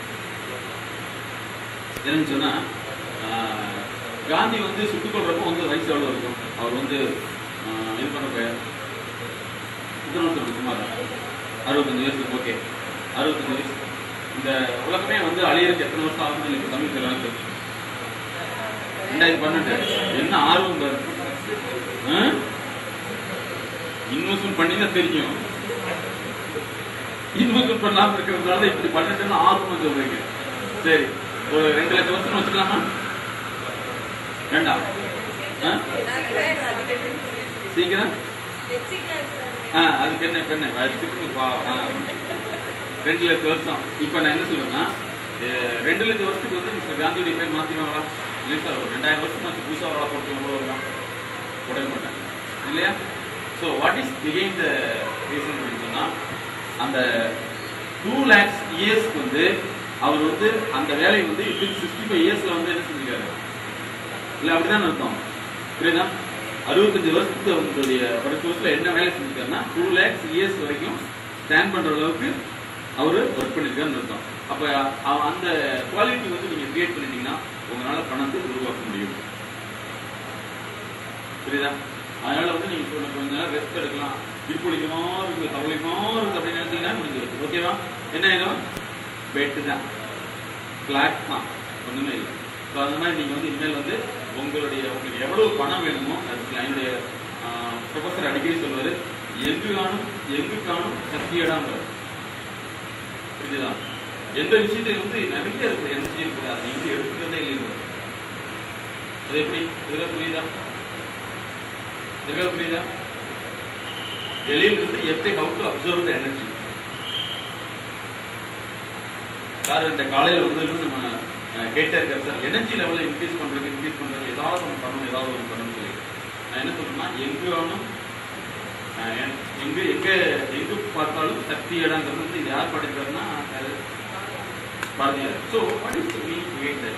என்னன்னு சொன்னா ஆஹ், காந்தி வந்து சுட்டுக் கொள்றப்போ வந்து வயசு எவ்வளவு இருக்கும் அவர் வந்து ஆஹ், இது பண்ண இருபத்தொன்று சுமார் அறுபத்தஞ்சு வயசு ஓகே அறுபத்தஞ்சு வயசு இந்த உலகமே வந்து அழியறதுக்கு எத்தனை வருஷம் ஆகும்னு எனக்கு சமீபத்தில் எனக்கு ரெண்டாயிரத்தி பன்னெண்டு என்ன ஆர்வம் பாரு இன்வெஸ்ட்மெண்ட் பண்ணி தான் தெரியும் இன்வெஸ்ட்மெண்ட் பண்ணாம இருக்கிறதுனால இப்படி பன்னெண்டுன்னு ஆர்வம் சொல்றீங்க சரி ஒரு ரெண்டு லட்சம் வருஷம் வச்சுக்கலாமா வேண்டாம் ஆ? சீக்கிரம் ஆ அதுக்கு என்ன இப்ப என்ன வச்சுக்கணும் பா ஆ. ரெண்டு லட்சம் வருஷம் இப்ப நான் என்ன சொல்லுவேன்னா அஹ், ரெண்டு லட்சம் வருஷத்துக்கு வந்து மிஸ்டர் காந்தியுடைய பேர் மாத்திடுவாங்களா இல்லை சார் ஒரு ரெண்டாயிரம் வருஷம் ஆச்சு புதுசாக வாழ போட்டு எவ்வளோ வரலாம் போடவே மாட்டாங்க இல்லையா ஸோ வாட் இஸ் பிகைன் த ரீசன் அப்படின்னு சொன்னா அந்த டூ லேக்ஸ் இயர்ஸ்க்கு வந்து அவர் வந்து அந்த வேலையை வந்து வித் சிக்ஸ்டி ஃபைவ் இயர்ஸ்ல வந்து என்ன செஞ்சிருக்காரு இல்லை அப்படிதான் அர்த்தம் புரியுதா அறுபத்தஞ்சு வருஷத்துக்கு அவங்களுடைய பத்து வருஷத்துல என்ன வேலை செஞ்சிருக்காருன்னா டூ லேக்ஸ் இயர்ஸ் வரைக்கும் ஸ்டாண்ட் பண்ற அளவுக்கு அவரு ஒர்க் பண்ணிருக்காருன்னு அர்த்தம் அப்ப அ- அந்த குவாலிட்டி வந்து நீங்க கிரியேட் பண்ணிட்டீங்கன்னா உங்களால பணத்தை உருவாக்க முடியும் புரியுதா அதனால வந்து நீங்க சொல்ல கொஞ்ச நேரம் ரெஸ்ட் எடுக்கலாம் இப்பொழுதுமா இருக்கு கவலைமா இருக்கு அப்படின்னு நினைச்சீங்கன்னா முடிஞ்சிருக்கு ஓகேவா என்ன ஆயிடும் பெட்டு தான் பிளாட் தான் ஒண்ணுமே இல்லை ஸோ அந்த மாதிரி நீங்க வந்து இனிமேல் வந்து உங்களுடைய உங்களுக்கு எவ்வளவு பணம் வேணுமோ அதுக்கு என்னுடைய ப்ரொஃபஸர் அடிக்கடி சொல்வாரு எங்கு காணும் எங்கு காணும் சக்தியடாங்கிறார் புரியுதா எந்த விஷயத்தையும் வந்து நிறைய இருக்கு எனர்ஜி இருக்குது அதை எங்க எடுக்கிறதே இல்லை அது எப்படி இதெல்லாம் புரியுதா இதெல்லாம் புரியுதா வெளியில இருந்து எப்படி how to observe the energy sir இந்த காலையில வந்து நம்ம அஹ், கேட்டே இருக்காரு சார் எனர்ஜி லெவலை இன்க்ரீஸ் பண்றது இன்க்ரீஸ் பண்றது ஏதாவது ஒன்று பண்ணணும் ஏதாவது ஒன்று பண்ணணும்னு சொல்லி நான் என்ன சொல்றேன்னா எங்கு வேணும் அஹ், என்- எங்க எங்க எங்கு பார்த்தாலும் சக்தி இடங்கிறது வந்து இது யார் படிக்கிறாருன்னா அது Bharathiyar so what is mean create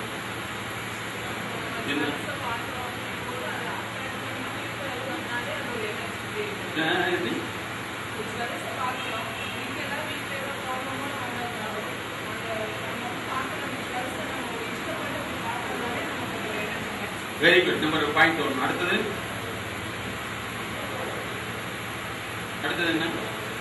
என்ன அஹ், எப்படி? Very good number point one அடுத்தது அடுத்தது என்ன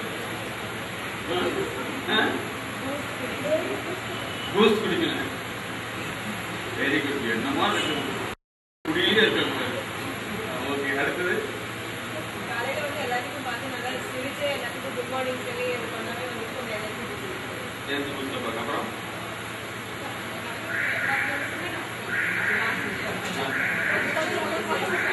பூஸ்ட் குடிக்கணும் வெரி குட் என்னமா குடியிலே இருக்காங்க ஓகே அடுத்தது காலையில வந்து எல்லாத்துக்கும் பார்த்து நல்லா சிரிச்சு எல்லாத்துக்கும் குட் மார்னிங் சொல்லி இது பண்ணாவே வந்து கொஞ்சம் எனர்ஜி சேர்ந்து பூஸ்ட் அப்புறம் கொஞ்சம்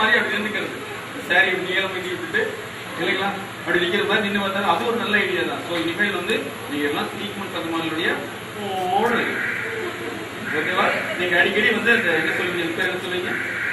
மாதிரி அப்படி நின்றுக்கிறது சாரி இப்படி நீளம் பண்ணி விட்டுட்டு இல்லைங்களா அப்படி நிக்கிற மாதிரி நின்று பார்த்தா அது ஒரு நல்ல ஐடியா தான் ஸோ இனிமேல் வந்து நீங்க எல்லாம் ட்ரீட்மெண்ட் பெருமாளுடைய ஓடுறது ஓகேவா நீங்க அடிக்கடி வந்து அந்த என்ன சொல்லுவீங்க இது பேர் என்ன சொல்லுவீங்க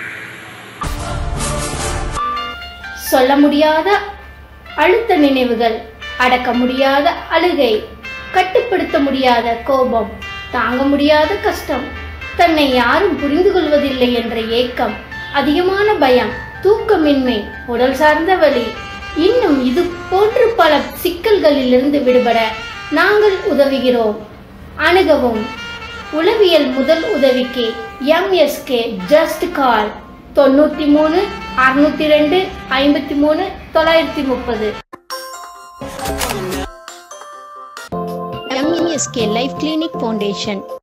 சொல்ல முடியாத அழுத்த நினைவுகள் அடக்க முடியாத அழுகை கட்டுப்படுத்த முடியாத கோபம் தாங்க முடியாத கஷ்டம் தன்னை யாரும் புரிந்து கொள்வதில்லை என்ற ஏக்கம் அதிகமான பயம் தூக்கமின்மை உடல் சார்ந்த வலி இன்னும் இது போன்று பல சிக்கல்களிலிருந்து விடுபட நாங்கள் உதவுகிறோம் அணுகவும் உளவியல் முதல் உதவிக்கு எம்எஸ்கே ஜஸ்ட் கால் தொண்ணூற்றி மூணு அறுநூத்தி ரெண்டு ஐம்பத்தி மூணு தொள்ளாயிரத்தி முப்பது எம்எஸ்கே லைஃப் கிளினிக் ஃபவுண்டேஷன்